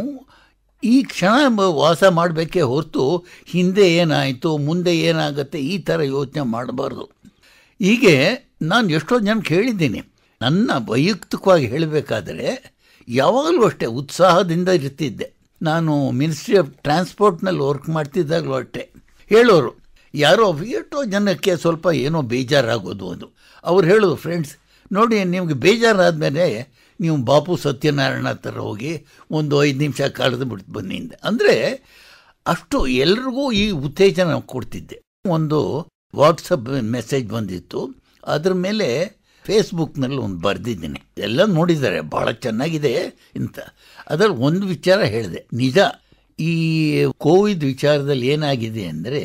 Speaker 3: ಈ ಕ್ಷಣ ಮ- ವಾಸ ಮಾಡಬೇಕೇ ಹೊರತು ಹಿಂದೆ ಏನಾಯಿತು ಮುಂದೆ ಏನಾಗುತ್ತೆ ಈ ಥರ ಯೋಚನೆ ಮಾಡಬಾರ್ದು ಹೀಗೆ ನಾನು ಎಷ್ಟೋ ಜನಕ್ಕೆ ಹೇಳಿದ್ದೀನಿ ನನ್ನ ವೈಯಕ್ತಿಕವಾಗಿ ಹೇಳಬೇಕಾದ್ರೆ ಯಾವಾಗಲೂ ಅಷ್ಟೇ ಉತ್ಸಾಹದಿಂದ ಇರ್ತಿದ್ದೆ ನಾನು ಮಿನಿಸ್ಟ್ರಿ ಆಫ್ ಟ್ರಾನ್ಸ್ಪೋರ್ಟ್ನಲ್ಲಿ ವರ್ಕ್ ಮಾಡ್ತಿದ್ದಾಗಲೂ ಅಷ್ಟೇ ಹೇಳೋರು ಯಾರೋ ಎಷ್ಟೋ ಜನಕ್ಕೆ ಸ್ವಲ್ಪ ಏನೋ ಬೇಜಾರಾಗೋದು ಅದು ಅವ್ರು ಹೇಳೋದು ಫ್ರೆಂಡ್ಸ್ ನೋಡಿ ನಿಮಗೆ ಬೇಜಾರಾದಮೇಲೆ ನೀವು ಬಾಪು ಸತ್ಯನಾರಾಯಣ ಹತ್ರ ಹೋಗಿ ಒಂದು ಐದು ನಿಮಿಷ ಕಳೆದು ಬಿಟ್ಟು ಬನ್ನಿ ಅಂದೆ ಅಂದರೆ ಅಷ್ಟು ಎಲ್ರಿಗೂ ಈ ಉತ್ತೇಜನ ಕೊಡ್ತಿದ್ದೆ ಒಂದು ವಾಟ್ಸಪ್ ಮೆಸೇಜ್ ಬಂದಿತ್ತು ಅದ್ರ ಮೇಲೆ ಫೇಸ್ಬುಕ್ನಲ್ಲಿ ಒಂದು ಬರೆದಿದ್ದೀನಿ ಎಲ್ಲ ನೋಡಿದ್ದಾರೆ ಭಾಳ ಚೆನ್ನಾಗಿದೆ ಅಂತ ಅದರಲ್ಲಿ ಒಂದು ವಿಚಾರ ಹೇಳಿದೆ ನಿಜ ಈ ಕೋವಿಡ್ ವಿಚಾರದಲ್ಲಿ ಏನಾಗಿದೆ ಅಂದರೆ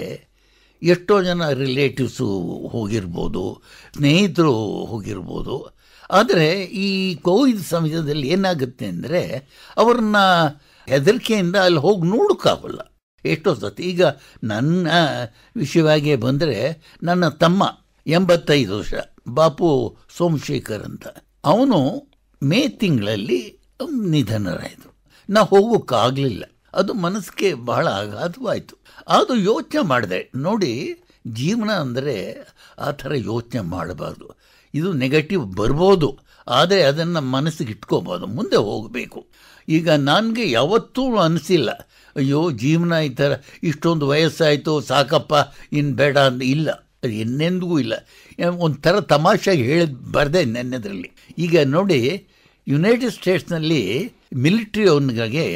Speaker 3: ಎಷ್ಟೋ ಜನ ರಿಲೇಟಿವ್ಸು ಹೋಗಿರ್ಬೋದು ಸ್ನೇಹಿತರು ಹೋಗಿರ್ಬೋದು ಆದರೆ ಈ ಕೋವಿಡ್ ಸಮಯದಲ್ಲಿ ಏನಾಗುತ್ತೆ ಅಂದರೆ ಅವ್ರನ್ನ ಹೆದರಿಕೆಯಿಂದ ಅಲ್ಲಿ ಹೋಗಿ ನೋಡೋಕ್ಕಾಗಲ್ಲ ಎಷ್ಟೋ ಸತಿ ಈಗ ನನ್ನ ವಿಷಯವಾಗಿ ಬಂದರೆ ನನ್ನ ತಮ್ಮ ಎಂಬತ್ತೈದು ವರ್ಷ ಬಾಪು ಸೋಮಶೇಖರ್ ಅಂತ ಅವನು ಮೇ ತಿಂಗಳಲ್ಲಿ ನಿಧನರಾಯಿತು ನಾ ಹೋಗೋಕ್ಕಾಗಲಿಲ್ಲ ಅದು ಮನಸ್ಸಿಗೆ ಬಹಳ ಆಘಾತವಾಯಿತು ಅದು ಯೋಚನೆ ಮಾಡಿದೆ ನೋಡಿ ಜೀವನ ಅಂದರೆ ಆ ಥರ ಯೋಚನೆ ಮಾಡಬಾರ್ದು ಇದು ನೆಗೆಟಿವ್ ಬರ್ಬೋದು ಆದರೆ ಅದನ್ನು ಮನಸ್ಸಿಗೆ ಇಟ್ಕೋಬೋದು ಮುಂದೆ ಹೋಗಬೇಕು ಈಗ ನನಗೆ ಯಾವತ್ತೂ ಅನಿಸಿಲ್ಲ ಅಯ್ಯೋ ಜೀವನ ಈ ಥರ ಇಷ್ಟೊಂದು ವಯಸ್ಸಾಯಿತು ಸಾಕಪ್ಪ ಇನ್ನು ಬೇಡ ಅಂತ ಇಲ್ಲ ಅದು ಇನ್ನೆಂದಿಗೂ ಇಲ್ಲ ಒಂಥರ ತಮಾಷೆಗೆ ಹೇಳಿ ಬರದೆ ನೆನ್ನೆದರಲ್ಲಿ ಈಗ ನೋಡಿ ಯುನೈಟೆಡ್ ಸ್ಟೇಟ್ಸ್ನಲ್ಲಿ ಮಿಲಿಟ್ರಿ ಅವನಿಗೆ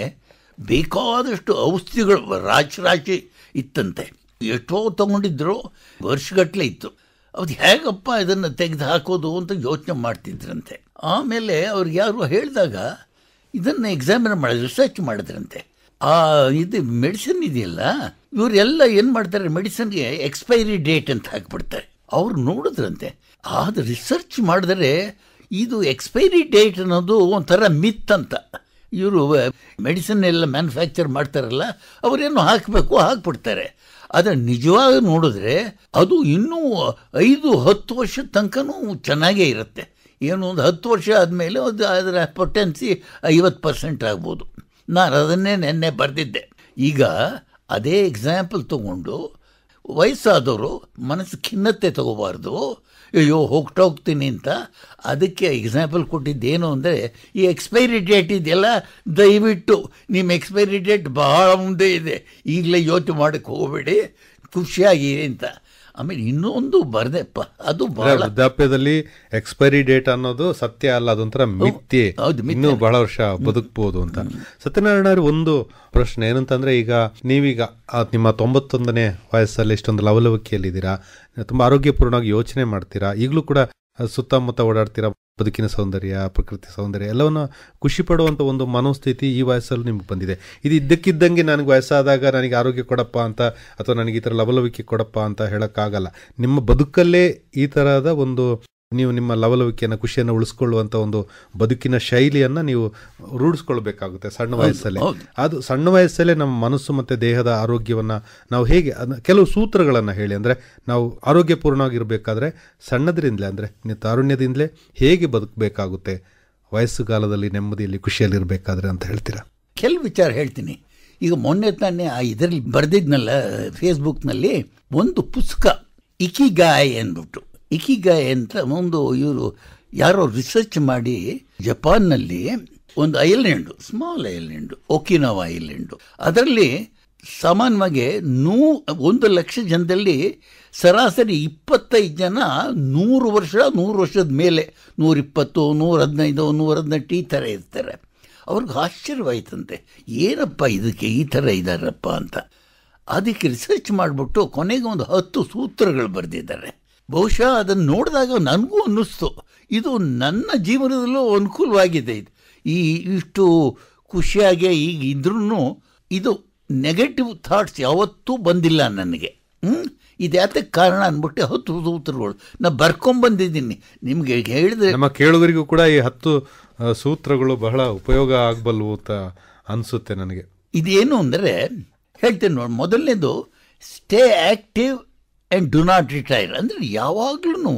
Speaker 3: ಬೇಕಾದಷ್ಟು ಔಷಧಿಗಳು ರಾಶಿ ರಾಶಿ ಇತ್ತಂತೆ ಎಷ್ಟೋ ತಗೊಂಡಿದ್ರು ವರ್ಷಗಟ್ಟಲೆ ಇತ್ತು ಅದು ಹೇಗಪ್ಪ ಇದನ್ನು ತೆಗೆದು ಹಾಕೋದು ಅಂತ ಯೋಚನೆ ಮಾಡ್ತಿದ್ರಂತೆ ಆಮೇಲೆ ಅವ್ರಿಗೆ ಯಾರು ಹೇಳಿದಾಗ ಇದನ್ನು ಎಕ್ಸಾಮಿನ್ ಮಾಡಿದ್ರು ರಿಸರ್ಚ್ ಮಾಡಿದ್ರಂತೆ ಆ ಇದು ಮೆಡಿಸಿನ್ ಇದೆಯಲ್ಲ ಇವರೆಲ್ಲ ಏನು ಮಾಡ್ತಾರೆ ಮೆಡಿಸಿನ್ಗೆ ಎಕ್ಸ್ಪೈರಿ ಡೇಟ್ ಅಂತ ಹಾಕ್ಬಿಡ್ತಾರೆ ಅವ್ರು ನೋಡಿದ್ರಂತೆ ಆದ್ರೆ ರಿಸರ್ಚ್ ಮಾಡಿದ್ರೆ ಇದು ಎಕ್ಸ್ಪೈರಿ ಡೇಟ್ ಅನ್ನೋದು ಒಂಥರ ಮಿತ್ ಅಂತ ಇವರು ಮೆಡಿಸಿನ್ ಎಲ್ಲ ಮ್ಯಾನುಫ್ಯಾಕ್ಚರ್ ಮಾಡ್ತಾರಲ್ಲ ಅವರೇನು ಹಾಕಬೇಕು ಹಾಕ್ಬಿಡ್ತಾರೆ ಆದರೆ ನಿಜವಾಗಿ ನೋಡಿದ್ರೆ ಅದು ಇನ್ನೂ ಐದು ಹತ್ತು ವರ್ಷದ ತನಕನೂ ಚೆನ್ನಾಗೇ ಇರುತ್ತೆ ಏನು ಒಂದು ಹತ್ತು ವರ್ಷ ಆದಮೇಲೆ ಅದು ಅದರ ಪೊಟೆನ್ಸಿ ಐವತ್ತು ಪರ್ಸೆಂಟ್ ಆಗ್ಬೋದು ನಾನು ಅದನ್ನೇ ನೆನ್ನೆ ಬರೆದಿದ್ದೆ ಈಗ ಅದೇ ಎಕ್ಸಾಂಪಲ್ ತಗೊಂಡು ವಯಸ್ಸಾದವರು ಮನಸ್ಸು ಖಿನ್ನತೆ ತಗೋಬಾರ್ದು ಅಯ್ಯೋ ಹೋಗ್ತಾ ಹೋಗ್ತೀನಿ ಅಂತ ಅದಕ್ಕೆ ಎಕ್ಸಾಂಪಲ್ ಕೊಟ್ಟಿದ್ದೇನು ಅಂದರೆ ಈ ಎಕ್ಸ್ಪೈರಿ ಡೇಟ್ ಇದೆಯಲ್ಲ ದಯವಿಟ್ಟು ನಿಮ್ಮ ಎಕ್ಸ್ಪೈರಿ ಡೇಟ್ ಬಹಳ ಮುಂದೆ ಇದೆ ಈಗಲೇ ಯೋಚನೆ ಮಾಡೋಕ್ಕೆ ಹೋಗಬೇಡಿ ಖುಷಿಯಾಗಿರಿ ಅಂತ ಆಮೇಲೆ ಇನ್ನೊಂದು ಬರೆದೆಪ್ಪ ಅದು ಬಹಳ
Speaker 2: ವೃದ್ಧಾಪ್ಯದಲ್ಲಿ ಎಕ್ಸ್ಪೈರಿ ಡೇಟ್ ಅನ್ನೋದು ಸತ್ಯ ಅಲ್ಲ ಅದೊಂಥರ ಮಿಥ್ಯೆ
Speaker 3: ಹೌದು, ಮಿಥ್ಯೆ.
Speaker 2: ಇನ್ನೂ ಬಹಳ ವರ್ಷ ಬದುಕಬಹುದು ಅಂತ ಸತ್ಯನಾರಾಯಣ ಅವ್ರೆ, ಒಂದು ಪ್ರಶ್ನೆ ಏನಂತಂದ್ರೆ ಈಗ ನೀವೀಗ ಆ ನಿಮ್ಮ ತೊಂಬತ್ತೊಂದನೇ ವಯಸ್ಸಲ್ಲಿ ಇಷ್ಟೊಂದು ಲವಲವಿಕೆಯಲ್ಲಿದ್ದೀರಾ ತುಂಬಾ ಆರೋಗ್ಯಪೂರ್ಣವಾಗಿ ಯೋಚನೆ ಮಾಡ್ತೀರಾ ಈಗಲೂ ಕೂಡ ಆ, ಸುತ್ತಮುತ್ತ ಓಡಾಡ್ತೀರಾ ಬದುಕಿನ ಸೌಂದರ್ಯ ಪ್ರಕೃತಿ ಸೌಂದರ್ಯ ಎಲ್ಲವನ್ನ ಖುಷಿ ಪಡುವಂಥ ಒಂದು ಮನೋಸ್ಥಿತಿ ಈ ವಯಸ್ಸಲ್ಲಿ ನಿಮ್ಗೆ ಬಂದಿದೆ ಇದು ಇದ್ದಕ್ಕಿದ್ದಂಗೆ ನನಗೆ ವಯಸ್ಸಾದಾಗ ನನಗೆ ಆರೋಗ್ಯ ಕೊಡಪ್ಪ ಅಂತ ಅಥವಾ ನನಗೆ ಈ ಥರ ಲವಲವಿಕೆ ಕೊಡಪ್ಪ ಅಂತ ಹೇಳೋಕ್ಕಾಗಲ್ಲ ನಿಮ್ಮ ಬದುಕಲ್ಲೇ ಈ ಥರದ ಒಂದು ನೀವು ನಿಮ್ಮ ಲವಲವಿಕೆಯನ್ನು ಖುಷಿಯನ್ನು ಉಳಿಸ್ಕೊಳ್ಳುವಂಥ ಒಂದು ಬದುಕಿನ ಶೈಲಿಯನ್ನು ನೀವು ರೂಢಿಸ್ಕೊಳ್ಬೇಕಾಗುತ್ತೆ ಸಣ್ಣ ವಯಸ್ಸಲ್ಲೇ
Speaker 3: ಹೌದು.
Speaker 2: ಅದು ಸಣ್ಣ ವಯಸ್ಸಲ್ಲೇ ನಮ್ಮ ಮನಸ್ಸು ಮತ್ತು ದೇಹದ ಆರೋಗ್ಯವನ್ನು ನಾವು ಹೇಗೆ ಅದನ್ನ ಕೆಲವು ಸೂತ್ರಗಳನ್ನು ಹೇಳಿ ಅಂದರೆ ನಾವು ಆರೋಗ್ಯಪೂರ್ಣವಾಗಿರಬೇಕಾದ್ರೆ ಸಣ್ಣದರಿಂದಲೇ ಅಂದರೆ ನೀವು ತಾರುಣ್ಯದಿಂದಲೇ ಹೇಗೆ ಬದುಕಬೇಕಾಗುತ್ತೆ ವಯಸ್ಸುಗಾಲದಲ್ಲಿ ನೆಮ್ಮದಿಯಲ್ಲಿ ಖುಷಿಯಲ್ಲಿರಬೇಕಾದ್ರೆ ಅಂತ ಹೇಳ್ತೀರಾ
Speaker 3: ಕೆಲವು ವಿಚಾರ ಹೇಳ್ತೀನಿ ಈಗ ಮೊನ್ನೆ ತಾನೇ ಆ ಇದರಲ್ಲಿ ಬರೆದಿದ್ನಲ್ಲ ಫೇಸ್ಬುಕ್ನಲ್ಲಿ ಒಂದು ಪುಸ್ತಕ ಇಕಿಗಾಯ್ ಅಂದ್ಬಿಟ್ಟು ಇಕಿಗಾಯ್ ಅಂತ ಒಂದು ಇವರು ಯಾರೋ ರಿಸರ್ಚ್ ಮಾಡಿ ಜಪಾನ್ನಲ್ಲಿ ಒಂದು island small island Okinawa island ಅದರಲ್ಲಿ ಸಾಮಾನ್ಯವಾಗಿ ನೂ ಒಂದು ಲಕ್ಷ ಜನದಲ್ಲಿ ಸರಾಸರಿ ಇಪ್ಪತ್ತೈದು ಜನ ನೂರು ವರ್ಷ ನೂರು ವರ್ಷದ ಮೇಲೆ ನೂರಿಪ್ಪತ್ತು ನೂರ ಹದಿನೈದು ನೂರ ಹದಿನೆಂಟು ಈ ಥರ ಇರ್ತಾರೆ ಅವ್ರಿಗೆ ಆಶ್ಚರ್ಯವಾಯ್ತಂತೆ ಏನಪ್ಪ ಇದಕ್ಕೆ ಈ ಥರ ಇದ್ದಾರಪ್ಪ ಅಂತ ಅದಕ್ಕೆ ರಿಸರ್ಚ್ ಮಾಡಿಬಿಟ್ಟು ಕೊನೆಗೆ ಒಂದು ಹತ್ತು ಸೂತ್ರಗಳು ಬರೆದಿದ್ದಾರೆ ಬಹುಶಃ ಅದನ್ನು ನೋಡಿದಾಗ ನನಗೂ ಅನ್ನಿಸ್ತು ಇದು ನನ್ನ ಜೀವನದಲ್ಲೂ ಅನುಕೂಲವಾಗಿದೆ ಇದು ಈ ಇಷ್ಟು ಖುಷಿಯಾಗಿ ಈಗ ಇದ್ರೂ ಇದು ನೆಗೆಟಿವ್ ಥಾಟ್ಸ್ ಯಾವತ್ತೂ ಬಂದಿಲ್ಲ ನನಗೆ ಹ್ಞೂ ಇದು ಯಾತಕ್ಕೆ ಕಾರಣ ಅಂದ್ಬಿಟ್ಟು ಹತ್ತು ಸೂತ್ರಗಳು ನಾ ಬರ್ಕೊಂಬಂದಿದ್ದೀನಿ ನಿಮಗೆ ಹೇಳಿದ್ರೆ
Speaker 2: ನಮ್ಮ ಕೇಳುಗರಿಗೂ ಕೂಡ ಈ ಹತ್ತು ಆ, ಸೂತ್ರಗಳು ಬಹಳ ಉಪಯೋಗ ಆಗಬಲ್ವು ಅಂತ ಅನಿಸುತ್ತೆ ನನಗೆ
Speaker 3: ಇದೇನು ಅಂದರೆ ಹೇಳ್ತೇನೆ ನೋಡಿ ಮೊದಲನೇದು stay active and do not retire ಅಂದರೆ ಯಾವಾಗಲೂ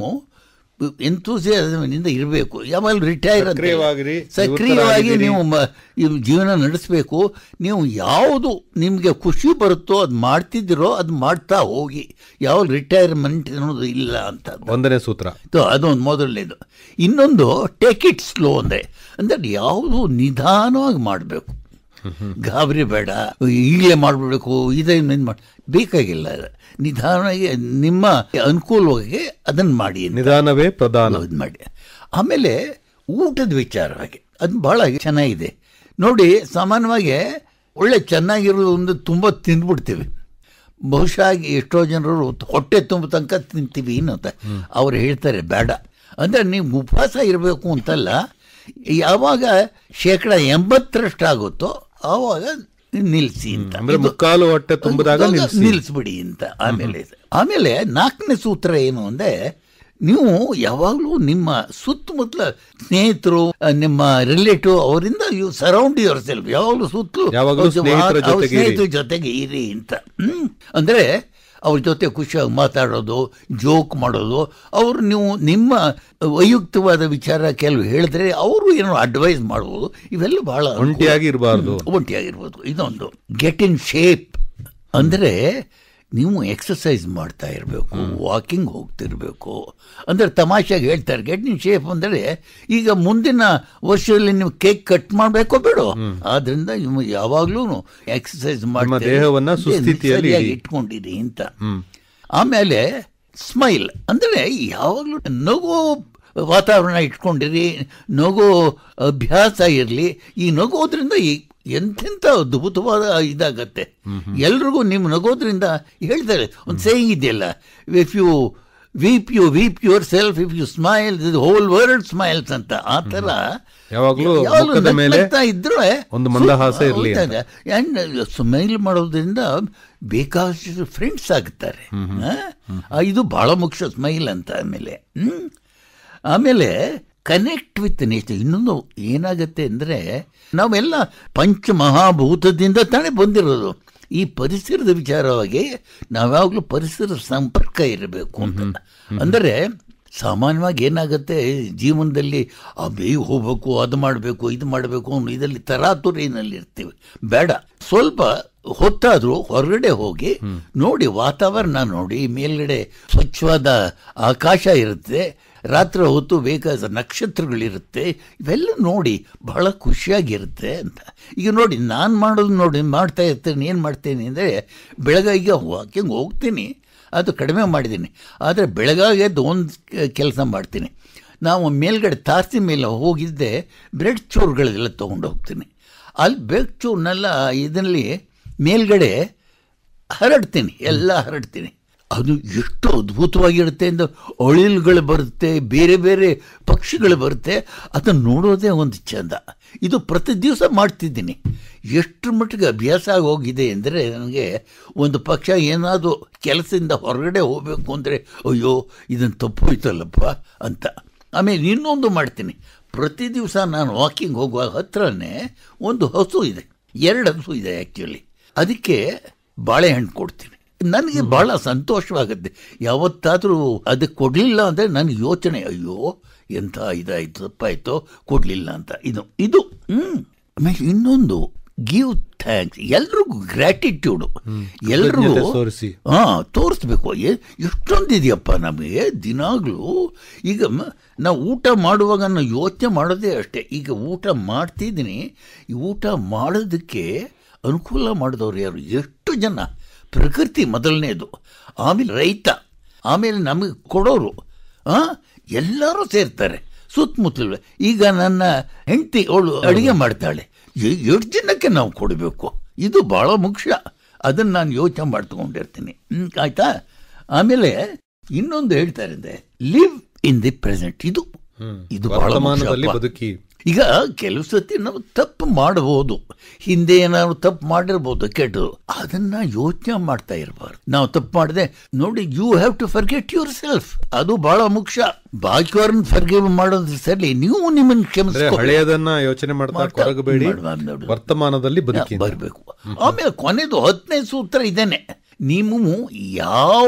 Speaker 3: ಎಂತೂಸಿಯಾಸಮಿನಿಂದ ಇರಬೇಕು ಯಾವಾಗಲೂ ರಿಟೈರ್ ಅಂತ ಇಲ್ಲ.
Speaker 2: ಸಕ್ರಿಯವಾಗಿರಿ,
Speaker 3: ಸಕ್ರಿಯವಾಗಿ
Speaker 2: ನಿವೃತ್ತರಾಗಿದ್ದೀರಿ.
Speaker 3: ನೀವು ಮ- ಈ ಜೀವನ ನಡೆಸಬೇಕು ನೀವು ಯಾವುದು ನಿಮಗೆ ಖುಷಿ ಬರುತ್ತೋ ಅದು ಮಾಡ್ತಿದ್ದೀರೋ ಅದು ಮಾಡ್ತಾ ಹೋಗಿ ಯಾವ ರಿಟೈರ್ಮೆಂಟ್ ಅನ್ನೋದು ಇಲ್ಲ ಅಂತ
Speaker 2: ಒಂದನೇ ಸೂತ್ರ
Speaker 3: ಅದು ಅದೊಂದು ಮೊದಲನೇದು ಇನ್ನೊಂದು ಟೇಕ್ ಇಟ್ ಸ್ಲೋ ಅಂದರೆ ಅಂದರೆ ಯಾವುದು ನಿಧಾನವಾಗಿ ಮಾಡಬೇಕು ಗಾಬರಿ ಬೇಡ ಈಗಲೇ ಮಾಡಿಬಿಡ್ಬೇಕು ಇದನ್ನು ಮಾಡಿ ಬೇಕಾಗಿಲ್ಲ ನಿಧಾನವಾಗಿ ನಿಮ್ಮ ಅನುಕೂಲವಾಗಿ ಅದನ್ನು ಮಾಡಿ ಅಂತ.
Speaker 2: ನಿಧಾನವೇ ಪ್ರಧಾನ
Speaker 3: ಇದು ಮಾಡಿ ಆಮೇಲೆ ಊಟದ ವಿಚಾರವಾಗಿ ಅದು ಭಾಳ ಚೆನ್ನಾಗಿದೆ ನೋಡಿ ಸಾಮಾನ್ಯವಾಗಿ ಒಳ್ಳೆ ಚೆನ್ನಾಗಿರೋದು ಒಂದು ತುಂಬ ತಿಂದ್ಬಿಡ್ತೀವಿ ಬಹುಶಃ ಎಷ್ಟೋ ಜನರು ಹೊಟ್ಟೆ ತುಂಬ ತನಕ ತಿಂತೀವಿ ಅಂತ ಅವ್ರು ಹೇಳ್ತಾರೆ ಬೇಡ ಅಂದರೆ ನೀವು ಉಪವಾಸ ಇರಬೇಕು ಅಂತಲ್ಲ ಯಾವಾಗ ಶೇಕಡ ಎಂಬತ್ತರಷ್ಟು ಆಗುತ್ತೋ ಆವಾಗ ನಿಲ್ಲಿಸಿ ಅಂತ
Speaker 2: ಅಂದ್ರೆ
Speaker 3: ಇದು-
Speaker 2: ಮುಕ್ಕಾಲು ಹೊಟ್ಟೆ ತುಂಬಿದಾಗ
Speaker 3: ಅದು
Speaker 2: ನಿಲ್ಸಿ.
Speaker 3: ನಿಲ್ಲಿಸ್ಬಿಡಿ ಅಂತ ಆಮೇಲೆ ಆಮೇಲೆ ನಾಲ್ಕನೇ ಸೂತ್ರ ಏನು ಅಂದ್ರೆ ನೀವು ಯಾವಾಗಲೂ ನಿಮ್ಮ ಸುತ್ತಮುತ್ತಲ ಸ್ನೇಹಿತರು ಆ, ನಿಮ್ಮ ರಿಲೇಟಿವ್ ಅವರಿಂದ ಯು ಸರೌಂಡ್ ಯುವರ್ ಸೆಲ್ಫ್ ಯಾವಾಗಲೂ ಸುತ್ತಲೂ
Speaker 2: ಯಾವಾಗ್ಲೂ
Speaker 3: ಅವ್ರ
Speaker 2: ಸ್ನೇಹಿತರ
Speaker 3: ಅವ್ರ
Speaker 2: ಜೊತೆಗೆ ಇರಿ.
Speaker 3: ಸ್ನೇಹಿತರ ಜೊತೆಗೆ ಇರಿ ಅಂತ ಹ್ಮ್ ಅಂದ್ರೆ ಅವ್ರ ಜೊತೆ ಖುಷಿಯಾಗಿ ಮಾತಾಡೋದು ಜೋಕ್ ಮಾಡೋದು ಅವರು ನೀವು ನಿಮ್ಮ ವೈಯಕ್ತಿಕವಾದ ವಿಚಾರ ಕೆಲವು ಹೇಳಿದ್ರೆ ಅವರು ಏನೋ ಅಡ್ವೈಸ್ ಮಾಡ್ಬೋದು ಇವೆಲ್ಲ ಬಹಳ ಅನುಕೂಲ.
Speaker 2: ಒಂಟಿಯಾಗಿ ಇರಬಾರ್ದು
Speaker 3: ಒಂಟಿಯಾಗಿರ್ಬೋದು ಇದೊಂದು ಗೆಟ್ ಇನ್ ಶೇಪ್ ಅಂದರೆ ನೀವು ಎಕ್ಸಸೈಸ್ ಮಾಡ್ತಾ ಇರಬೇಕು ವಾಕಿಂಗ್ ಹೋಗ್ತಿರ್ಬೇಕು ಅಂದರೆ ತಮಾಷೆಗೆ ಹೇಳ್ತಾರೆ ಗೆಟ್ ಇನ್ ಶೇಪ್ ಅಂದರೆ ಈಗ ಮುಂದಿನ ವರ್ಷದಲ್ಲಿ ನೀವು ಕೇಕ್ ಕಟ್ ಮಾಡಬೇಕೋ ಬೇಡೋ ಆದ್ರಿಂದ ನೀವು ಯಾವಾಗಲೂ ಎಕ್ಸಸೈಸ್ ಮಾಡಿ
Speaker 2: ದೇಹವನ್ನ ಸುಸ್ಥಿತಿಯಲ್ಲಿ ಇಡಿ.
Speaker 3: ಇಟ್ಕೊಂಡಿರಿ ಅಂತ ಆಮೇಲೆ ಸ್ಮೈಲ್ ಅಂದರೆ ಯಾವಾಗಲೂ ನಗು ವಾತಾವರಣ ಇಟ್ಕೊಂಡಿರಿ ನಗು ಅಭ್ಯಾಸ ಇರಲಿ ಈ ನಗೋದ್ರಿಂದ ಈ ಎಂತೆಂಥ ಅದ್ಭುತವಾದ ಇದಾಗತ್ತೆ ಎಲ್ರಿಗೂ ನಿಮ್ಮ ನಗೋದ್ರಿಂದ ಹೇಳ್ತಾರೆ ಒಂದು ಸೇಯಿಂಗ್ ಇದೆಯಲ್ಲ if you weep you weep yourself if you smile whole world smiles ಅಂತ ಆ ಥರ
Speaker 2: ಯಾವಾಗ್ಲೂ
Speaker 3: ಯಾವಾಗ್ಲೂ
Speaker 2: ಮುಖದ
Speaker 3: ನಗ್
Speaker 2: ಮೇಲೆ
Speaker 3: ನಗ್ತಾ ಇದ್ರೆ
Speaker 2: ಒಂದು ಮಂದಹಾಸ ಇರ್ಲಿ ಅಂತ.
Speaker 3: ಅಂಡ್ ಸ್ಮೈಲ್ ಮಾಡೋದ್ರಿಂದ ಬೇಕಾದಷ್ಟು ಫ್ರೆಂಡ್ಸ್ ಆಗ್ತಾರೆ ಆ? ಆ, ಇದು ಬಹಳ ಮುಖ್ಯ ಸ್ಮೈಲ್ ಅಂತ ಆಮೇಲೆ ಹ್ಮ್ ಆಮೇಲೆ ಕನೆಕ್ಟ್ ವಿತ್ ನೇಚರ್ ಇನ್ನೊಂದು ಏನಾಗತ್ತೆ ಅಂದರೆ ನಾವೆಲ್ಲ ಪಂಚಮಹಾಭೂತದಿಂದ ತಾನೇ ಬಂದಿರೋದು ಈ ಪರಿಸರದ ವಿಚಾರವಾಗಿ ನಾವ್ಯಾವಾಗಲೂ ಪರಿಸರ ಸಂಪರ್ಕ ಇರಬೇಕು ಅಂತ ಅಂದರೆ ಸಾಮಾನ್ಯವಾಗಿ ಏನಾಗುತ್ತೆ ಜೀವನದಲ್ಲಿ ಆ ಬೇಗ ಹೋಗ್ಬೇಕು ಅದು ಮಾಡಬೇಕು ಇದು ಮಾಡಬೇಕು ಅನ್ನೋ ಇದರಲ್ಲಿ ತರಾತುರಿನಲ್ಲಿ ಇರ್ತೀವಿ ಬೇಡ ಸ್ವಲ್ಪ ಹೊತ್ತಾದರೂ ಹೊರಗಡೆ ಹೋಗಿ ನೋಡಿ ವಾತಾವರಣ ನೋಡಿ ಮೇಲ್ಗಡೆ ಸ್ವಚ್ಛವಾದ ಆಕಾಶ ಇರುತ್ತೆ ರಾತ್ರಿ ಹೊತ್ತು ಬೇಕಾದ ನಕ್ಷತ್ರಗಳಿರುತ್ತೆ ಇವೆಲ್ಲ ನೋಡಿ ಬಹಳ ಖುಷಿಯಾಗಿರುತ್ತೆ ಅಂತ ಈಗ ನೋಡಿ ನಾನು ಮಾಡೋದು ನೋಡಿ ಮಾಡ್ತಾ ಇರ್ತೇನೆ ಏನು ಮಾಡ್ತೇನೆ ಅಂದರೆ ಬೆಳಗ್ಗೆ ವಾಕಿಂಗ್ ಹೋಗ್ತೀನಿ ಅದು ಕಡಿಮೆ ಮಾಡಿದ್ದೀನಿ ಆದರೆ ಬೆಳಗಾಗಿ ಎದ್ದು ಒಂದು ಕೆಲಸ ಮಾಡ್ತೀನಿ ನಾವು ಮೇಲ್ಗಡೆ ತಾರಸಿ ಮೇಲೆ ಹೋಗಿದ್ದೆ ಬ್ರೆಡ್ ಚೂರುಗಳೆಲ್ಲ ತೊಗೊಂಡು ಹೋಗ್ತೀನಿ ಅಲ್ಲಿ ಬ್ರೆಡ್ ಚೂರ್ನೆಲ್ಲ ಇದರಲ್ಲಿ ಮೇಲ್ಗಡೆ ಹರಡ್ತೀನಿ ಎಲ್ಲ ಹರಡ್ತೀನಿ ಅದು ಎಷ್ಟು ಅದ್ಭುತವಾಗಿರುತ್ತೆ ಅಂದ್ರೆ ಅಳಿಲ್ಗಳು ಬರುತ್ತೆ ಬೇರೆ ಬೇರೆ ಪಕ್ಷಿಗಳು ಬರುತ್ತೆ ಅದನ್ನು ನೋಡೋದೇ ಒಂದು ಚಂದ ಇದು ಪ್ರತಿ ದಿವಸ ಮಾಡ್ತಿದ್ದೀನಿ ಎಷ್ಟು ಮಟ್ಟಿಗೆ ಅಭ್ಯಾಸ ಆಗಿ ಹೋಗಿದೆ ಅಂದರೆ ನನಗೆ ಒಂದು ಪಕ್ಷ ಏನಾದರೂ ಕೆಲಸದಿಂದ ಹೊರಗಡೆ ಹೋಗಬೇಕು ಅಂದರೆ ಅಯ್ಯೋ ಇದನ್ನು ತಪ್ಪೋಯ್ತಲ್ಲಪ್ಪ ಅಂತ ಆಮೇಲೆ ಇನ್ನೊಂದು ಮಾಡ್ತೀನಿ ಪ್ರತಿ ದಿವಸ ನಾನು ವಾಕಿಂಗ್ ಹೋಗುವ ಹತ್ರನೇ ಒಂದು ಹಸು ಇದೆ ಎರಡು ಹಸು ಇದೆ ಆ್ಯಕ್ಚುಲಿ ಅದಕ್ಕೆ ಬಾಳೆಹಣ್ಣು ಕೊಡ್ತೀನಿ ನನಗೆ ಬಹಳ ಸಂತೋಷವಾಗುತ್ತೆ ಯಾವತ್ತಾದರೂ ಅದಕ್ಕೆ ಕೊಡಲಿಲ್ಲ ಅಂದರೆ ನನಗೆ ಯೋಚನೆ ಅಯ್ಯೋ ಎಂಥ ಇದಾಯಿತು ತಪ್ಪಾಯಿತೋ ಕೊಡಲಿಲ್ಲ ಅಂತ ಇದು ಇದು ಹ್ಞೂ ಆಮೇಲೆ ಇನ್ನೊಂದು ಗಿವ್ ಥ್ಯಾಂಕ್ಸ್ ಎಲ್ರಿಗೂ ಗ್ರ್ಯಾಟಿಟ್ಯೂಡು ಎಲ್ರಿಗೂ
Speaker 2: ಕೃತಜ್ಞತೆ ತೋರಿಸಿ.
Speaker 3: ಹಾ ತೋರಿಸ್ಬೇಕು ಎ- ಎಷ್ಟೊಂದಿದೆಯಪ್ಪ ನಮಗೆ ದಿನಾಗ್ಲೂ ಈಗ ಮ- ನಾವು ಊಟ ಮಾಡುವಾಗ ನಾವು ಯೋಚನೆ ಮಾಡೋದೇ ಅಷ್ಟೇ ಈಗ ಊಟ ಮಾಡ್ತಿದ್ದೀನಿ ಈ ಊಟ ಮಾಡೋದಕ್ಕೆ ಅನುಕೂಲ ಮಾಡಿದವ್ರು ಯಾರು ಎಷ್ಟು ಜನ ಪ್ರಕೃತಿ ಮೊದಲನೇದು ಆಮೇಲೆ ರೈತ ಆಮೇಲೆ ನಮಗೆ ಕೊಡೋರು ಆ ಎಲ್ಲರೂ ಸೇರ್ತಾರೆ ಸುತ್ತಮುತ್ತಲು ಈಗ ನನ್ನ ಹೆಂಡತಿ ಅವಳು ಅಡುಗೆ ಮಾಡ್ತಾಳೆ ಎ- ಎಷ್ಟು ಜನಕ್ಕೆ ನಾವು ಕೊಡಬೇಕು ಇದು ಬಹಳ ಮುಖ್ಯ ಅದನ್ನು ನಾನು ಯೋಚನೆ ಮಾಡ್ತಕೊಂಡಿರ್ತೀನಿ ಹ್ಮ್, ಆಯ್ತಾ ಆಮೇಲೆ ಇನ್ನೊಂದು ಹೇಳ್ತಾರೆ ಅಂದ್ರೆ ಲಿವ್ ಇನ್ ದಿ ಪ್ರೆಸೆಂಟ್ ಇದು ಇದು ಬಹಳ
Speaker 2: ವರ್ತಮಾನದಲ್ಲಿ
Speaker 3: ಮುಖ್ಯಪ್ಪ.
Speaker 2: ಬದುಕಿ
Speaker 3: ಈಗ ಕೆಲವು ಸತಿ ನಾವು ತಪ್ಪು ಮಾಡಬಹುದು ಹಿಂದೆ ಏನಾದ್ರು ತಪ್ಪು ಮಾಡಿರ್ಬೋದು ಕೆಟ್ಟದು ಅದನ್ನ ಯೋಚನೆ ಮಾಡ್ತಾ ಇರಬಾರ್ದು ನಾವು ತಪ್ಪು ಮಾಡಿದೆ ನೋಡಿ you have to forget yourself ಅದು ಬಹಳ ಮುಖ್ಯ ಬಾಕಿಯವ್ರನ್ನ ಫರ್ಗಿವ್ ಮಾಡೋದು ಸರಿ ನೀವು ನಿಮ್ಮನ್ನ
Speaker 2: ಅಂದ್ರೆ
Speaker 3: ಕ್ಷಮಿಸ್ಕೊ
Speaker 2: ಹಳೆಯದನ್ನ ಯೋಚನೆ ಮಾಡ್ತಾ
Speaker 3: ಮಾಡ್ತಾ-
Speaker 2: ಕೊರಗಬೇಡಿ
Speaker 3: ಮಾಡ್- ಮಾಡ್- ಮಾಡ್-
Speaker 2: ವರ್ತಮಾನದಲ್ಲಿ ಬದುಕಿ ಅಂತ.
Speaker 3: ಬರಬೇಕು ಆಮೇಲೆ ಕೊನೆದು ಹತ್ತನೇ ಸೂತ್ರ ಇದೇನೆ ನೀವು ಯಾವ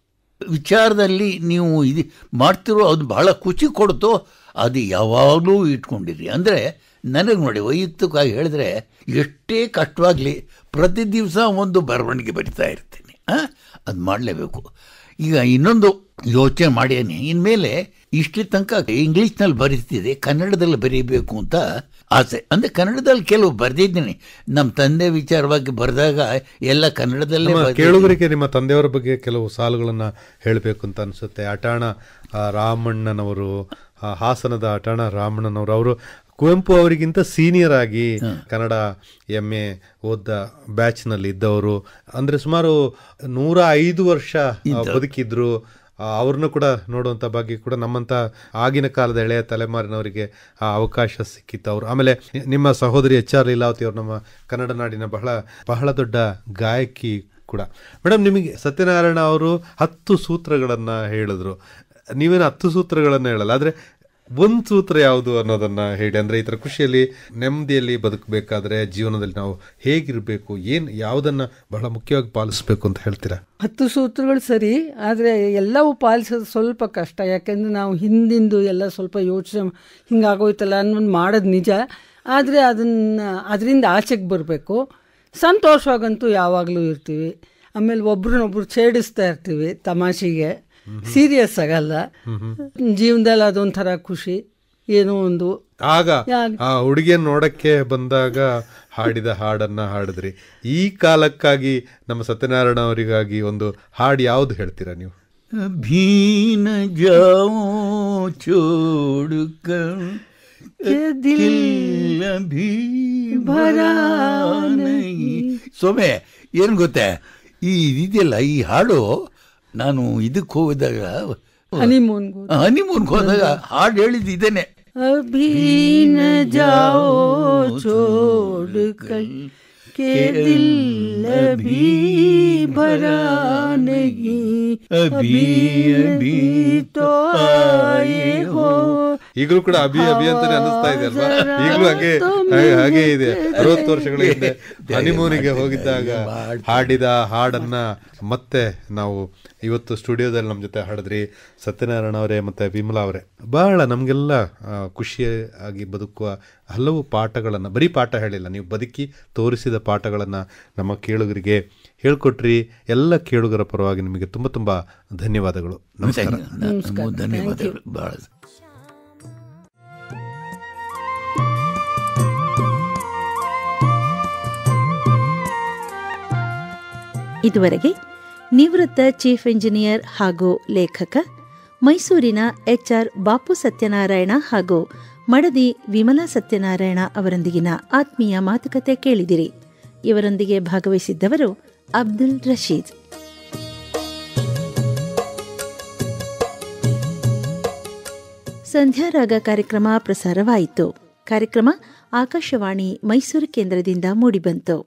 Speaker 3: ವಿಚಾರದಲ್ಲಿ ನೀವು ಇದು ಮಾಡ್ತಿರೋ ಅದು ಬಹಳ ಖುಷಿ ಕೊಡ್ತೋ ಅದು ಯಾವಾಗಲೂ ಇಟ್ಕೊಂಡಿರಿ ಅಂದರೆ ನನಗೆ ನೋಡಿ ವೈಯಕ್ತಿಕವಾಗಿ ಹೇಳಿದ್ರೆ ಎಷ್ಟೇ ಕಷ್ಟವಾಗಲಿ ಪ್ರತಿ ದಿವಸ ಒಂದು ಬರವಣಿಗೆ ಬರಿತಾ ಇರ್ತೀನಿ ಅದು ಮಾಡಲೇಬೇಕು ಈಗ ಇನ್ನೊಂದು ಯೋಚನೆ ಮಾಡೇನಿ ಇನ್ಮೇಲೆ ಇಷ್ಟೇ ತನಕ ಇಂಗ್ಲೀಷ್ನಲ್ಲಿ ಬರೀತಿದೆ ಕನ್ನಡದಲ್ಲಿ ಬರೀಬೇಕು ಅಂತ ಆಸೆ ಅಂದರೆ ಕನ್ನಡದಲ್ಲಿ ಕೆಲವು ಬರೆದಿದ್ದೀನಿ ನಮ್ಮ ತಂದೆ ವಿಚಾರವಾಗಿ ಬರೆದಾಗ ಎಲ್ಲ ಕನ್ನಡದಲ್ಲೇ
Speaker 2: ನಮ್ಮ
Speaker 3: ಬರ್ದಿದ್ದೀನಿ.
Speaker 2: ಕೇಳುಗರಿಗೆ ನಿಮ್ಮ ತಂದೆಯವರ ಬಗ್ಗೆ ಕೆಲವು ಸಾಲುಗಳನ್ನ ಹೇಳಬೇಕು ಅಂತ ಅನ್ಸುತ್ತೆ ಅಟಾಣ ಆ, ರಾಮಣ್ಣನವರು ಆ, ಹಾಸನದ ಅಟಾಣ ರಾಮಣ್ಣನವರು ಅವರು ಕುವೆಂಪು ಅವರಿಗಿಂತ ಸೀನಿಯರ್ ಆಗಿ ಕನ್ನಡ ಎಂ ಎ ಓದ್ದ ಬ್ಯಾಚ್ ನಲ್ಲಿ ಇದ್ದವರು ಅಂದ್ರೆ ಸುಮಾರು ನೂರ ಐದು ವರ್ಷ ಆ, ಬದುಕಿದ್ರು ಆ, ಅವ್ರನ್ನು ಕೂಡ ನೋಡುವಂತ ಭಾಗ್ಯ ಕೂಡ ನಮ್ಮಂತ ಆಗಿನ ಕಾಲದ ಎಳೆಯ ತಲೆಮಾರಿನವರಿಗೆ ಆ ಅವಕಾಶ ಸಿಕ್ಕಿತ್ತು ಅವರು ಆಮೇಲೆ ನಿ- ನಿಮ್ಮ ಸಹೋದರಿ ಎಚ್ ಆರ್ ಲೀಲಾವತಿ ಅವರು ನಮ್ಮ ಕನ್ನಡ ನಾಡಿನ ಬಹಳ ಬಹಳ ದೊಡ್ಡ ಗಾಯಕಿ ಕೂಡ ಮೇಡಮ್ ನಿಮಗೆ ಸತ್ಯನಾರಾಯಣ ಅವರು ಹತ್ತು ಸೂತ್ರಗಳನ್ನ ಹೇಳಿದ್ರು ನೀವೇನು ಹತ್ತು ಸೂತ್ರಗಳನ್ನ ಹೇಳಲ್ಲ ಆದ್ರೆ ಒಂದು ಸೂತ್ರ ಯಾವುದು ಅನ್ನೋದನ್ನ ಹೇಳಿ ಅಂದ್ರೆ ಈ ತರ ಖುಷಿಯಲ್ಲಿ ನೆಮ್ಮದಿಯಲ್ಲಿ ಬದುಕಬೇಕಾದ್ರೆ ಜೀವನದಲ್ಲಿ ನಾವು ಹೇಗಿರಬೇಕು ಏನ್ ಯಾವುದನ್ನ ಬಹಳ ಮುಖ್ಯವಾಗಿ ಪಾಲಿಸ್ಬೇಕು ಅಂತ ಹೇಳ್ತೀರಾ
Speaker 4: ಹತ್ತು ಸೂತ್ರಗಳು ಸರಿ ಆದರೆ ಎಲ್ಲವೂ ಪಾಲಿಸೋದು ಸ್ವಲ್ಪ ಕಷ್ಟ ಯಾಕೆಂದರೆ ನಾವು ಹಿಂದಿಂದು ಎಲ್ಲ ಸ್ವಲ್ಪ ಯೋಚನೆ ಹಿಂಗಾಗೋಯ್ತಲ್ಲ ಅನ್ನೋದು ಮಾಡೋದು ನಿಜ ಆದರೆ ಅದನ್ನು ಅದರಿಂದ ಆಚೆಗೆ ಬರಬೇಕು ಸಂತೋಷವಾಗಂತೂ ಯಾವಾಗಲೂ ಇರ್ತೀವಿ ಆಮೇಲೆ ಒಬ್ರನ್ನೊಬ್ರು ಛೇಡಿಸ್ತಾ ಇರ್ತೀವಿ ತಮಾಷೆಗೆ ಸೀರಿಯಸ್ ಆಗಲ್ಲ ಜೀವನದಲ್ಲಿ ಅದೊಂಥರ ಖುಷಿ ಏನೋ ಒಂದು
Speaker 2: ಆಗ
Speaker 4: ಯಾಗ್-
Speaker 2: ಆ ಹುಡುಗಿಯನ್ನ ನೋಡಕ್ಕೆ ಬಂದಾಗ ಹಾಡಿದ ಹಾಡನ್ನ ಹಾಡಿದ್ರಿ ಈ ಕಾಲಕ್ಕಾಗಿ ನಮ್ಮ ಸತ್ಯನಾರಾಯಣ ಅವರಿಗಾಗಿ ಒಂದು ಹಾಡು ಯಾವ್ದು ಹೇಳ್ತೀರಾ ನೀವು
Speaker 3: अभी न जाओ छोड़ कर दिल अभी ಭರಾ ಸೊಮೆ ಏನು ಗೊತ್ತೇ ಈ ಇದೆಯಲ್ಲ ಈ ಹಾಡು ನಾನು ಇದಕ್ಕೆ ಹೋದಾಗ
Speaker 4: ಹನಿಮೂನ್ಗೂ
Speaker 3: ಹನಿಮೂನ್ಗೆ ಹೋದಾಗ ಹಾಡು ಹೇಳಿದ್ದು ಇದೇನೆ
Speaker 4: अभी न जाओ छोड़ कर के दिल अभी भरा नहीं
Speaker 3: अभी अभी तो आए हो
Speaker 2: ಈಗಲೂ ಕೂಡ ಅಭಿ ಅಭಿ ಅಂತಾನೆ ಅನಿಸ್ತಾ ಇದೆ ಅಲ್ವಾ ಈಗಲೂ ಹಾಗೆ ಹಾಗೆ- ಹಾಗೆ ಇದೆ ಅರವತ್ತು ವರ್ಷಗಳ ಹಿಂದೆ ಹನಿಮೂನಿಗೆ ಹೋಗಿದ್ದಾಗ ಹಾಡಿದ ಹಾಡನ್ನ ಮತ್ತೆ ನಾವು ಇವತ್ತು ಸ್ಟುಡಿಯೋದಲ್ಲಿ ನಮ್ಮ ಜೊತೆ ಹಾಡಿದ್ರಿ ಸತ್ಯನಾರಾಯಣ ಅವರೇ ಮತ್ತೆ ವಿಮಲಾ ಅವರೇ ಬಹಳ ನಮಗೆಲ್ಲ ಆ, ಖುಷಿಯಾಗಿ ಬದುಕುವ ಹಲವು ಪಾಠಗಳನ್ನು ಬರೀ ಪಾಠ ಹೇಳಿಲ್ಲ ನೀವು ಬದುಕಿ ತೋರಿಸಿದ ಪಾಠಗಳನ್ನು ನಮ್ಮ ಕೇಳುಗರಿಗೆ ಹೇಳ್ಕೊಟ್ರಿ ಎಲ್ಲ ಕೇಳುಗರ ಪರವಾಗಿ ನಿಮಗೆ ತುಂಬ ತುಂಬ ಧನ್ಯವಾದಗಳು ನಮಸ್ಕಾರ
Speaker 3: ನಮಸ್ಕಾರ ಧನ್ಯವಾದಗಳು ಬಹಳ
Speaker 1: ಇದುವರೆಗೆ ನಿವೃತ್ತ ಚೀಫ್ ಇಂಜಿನಿಯರ್ ಹಾಗೂ ಲೇಖಕ ಮೈಸೂರಿನ ಎಚ್ಆರ್ ಬಾಪು ಸತ್ಯನಾರಾಯಣ ಹಾಗೂ ಮಡದಿ ವಿಮಲಾ ಸತ್ಯನಾರಾಯಣ ಅವರೊಂದಿಗಿನ ಆತ್ಮೀಯ ಮಾತುಕತೆ ಕೇಳಿದಿರಿ ಇವರೊಂದಿಗೆ ಭಾಗವಹಿಸಿದ್ದವರು ಅಬ್ದುಲ್ ರಶೀದ್ ಸಂಧ್ಯಾರಾಗ ಕಾರ್ಯಕ್ರಮ ಪ್ರಸಾರವಾಯಿತು ಕಾರ್ಯಕ್ರಮ ಆಕಾಶವಾಣಿ ಮೈಸೂರು ಕೇಂದ್ರದಿಂದ ಮೂಡಿಬಂತು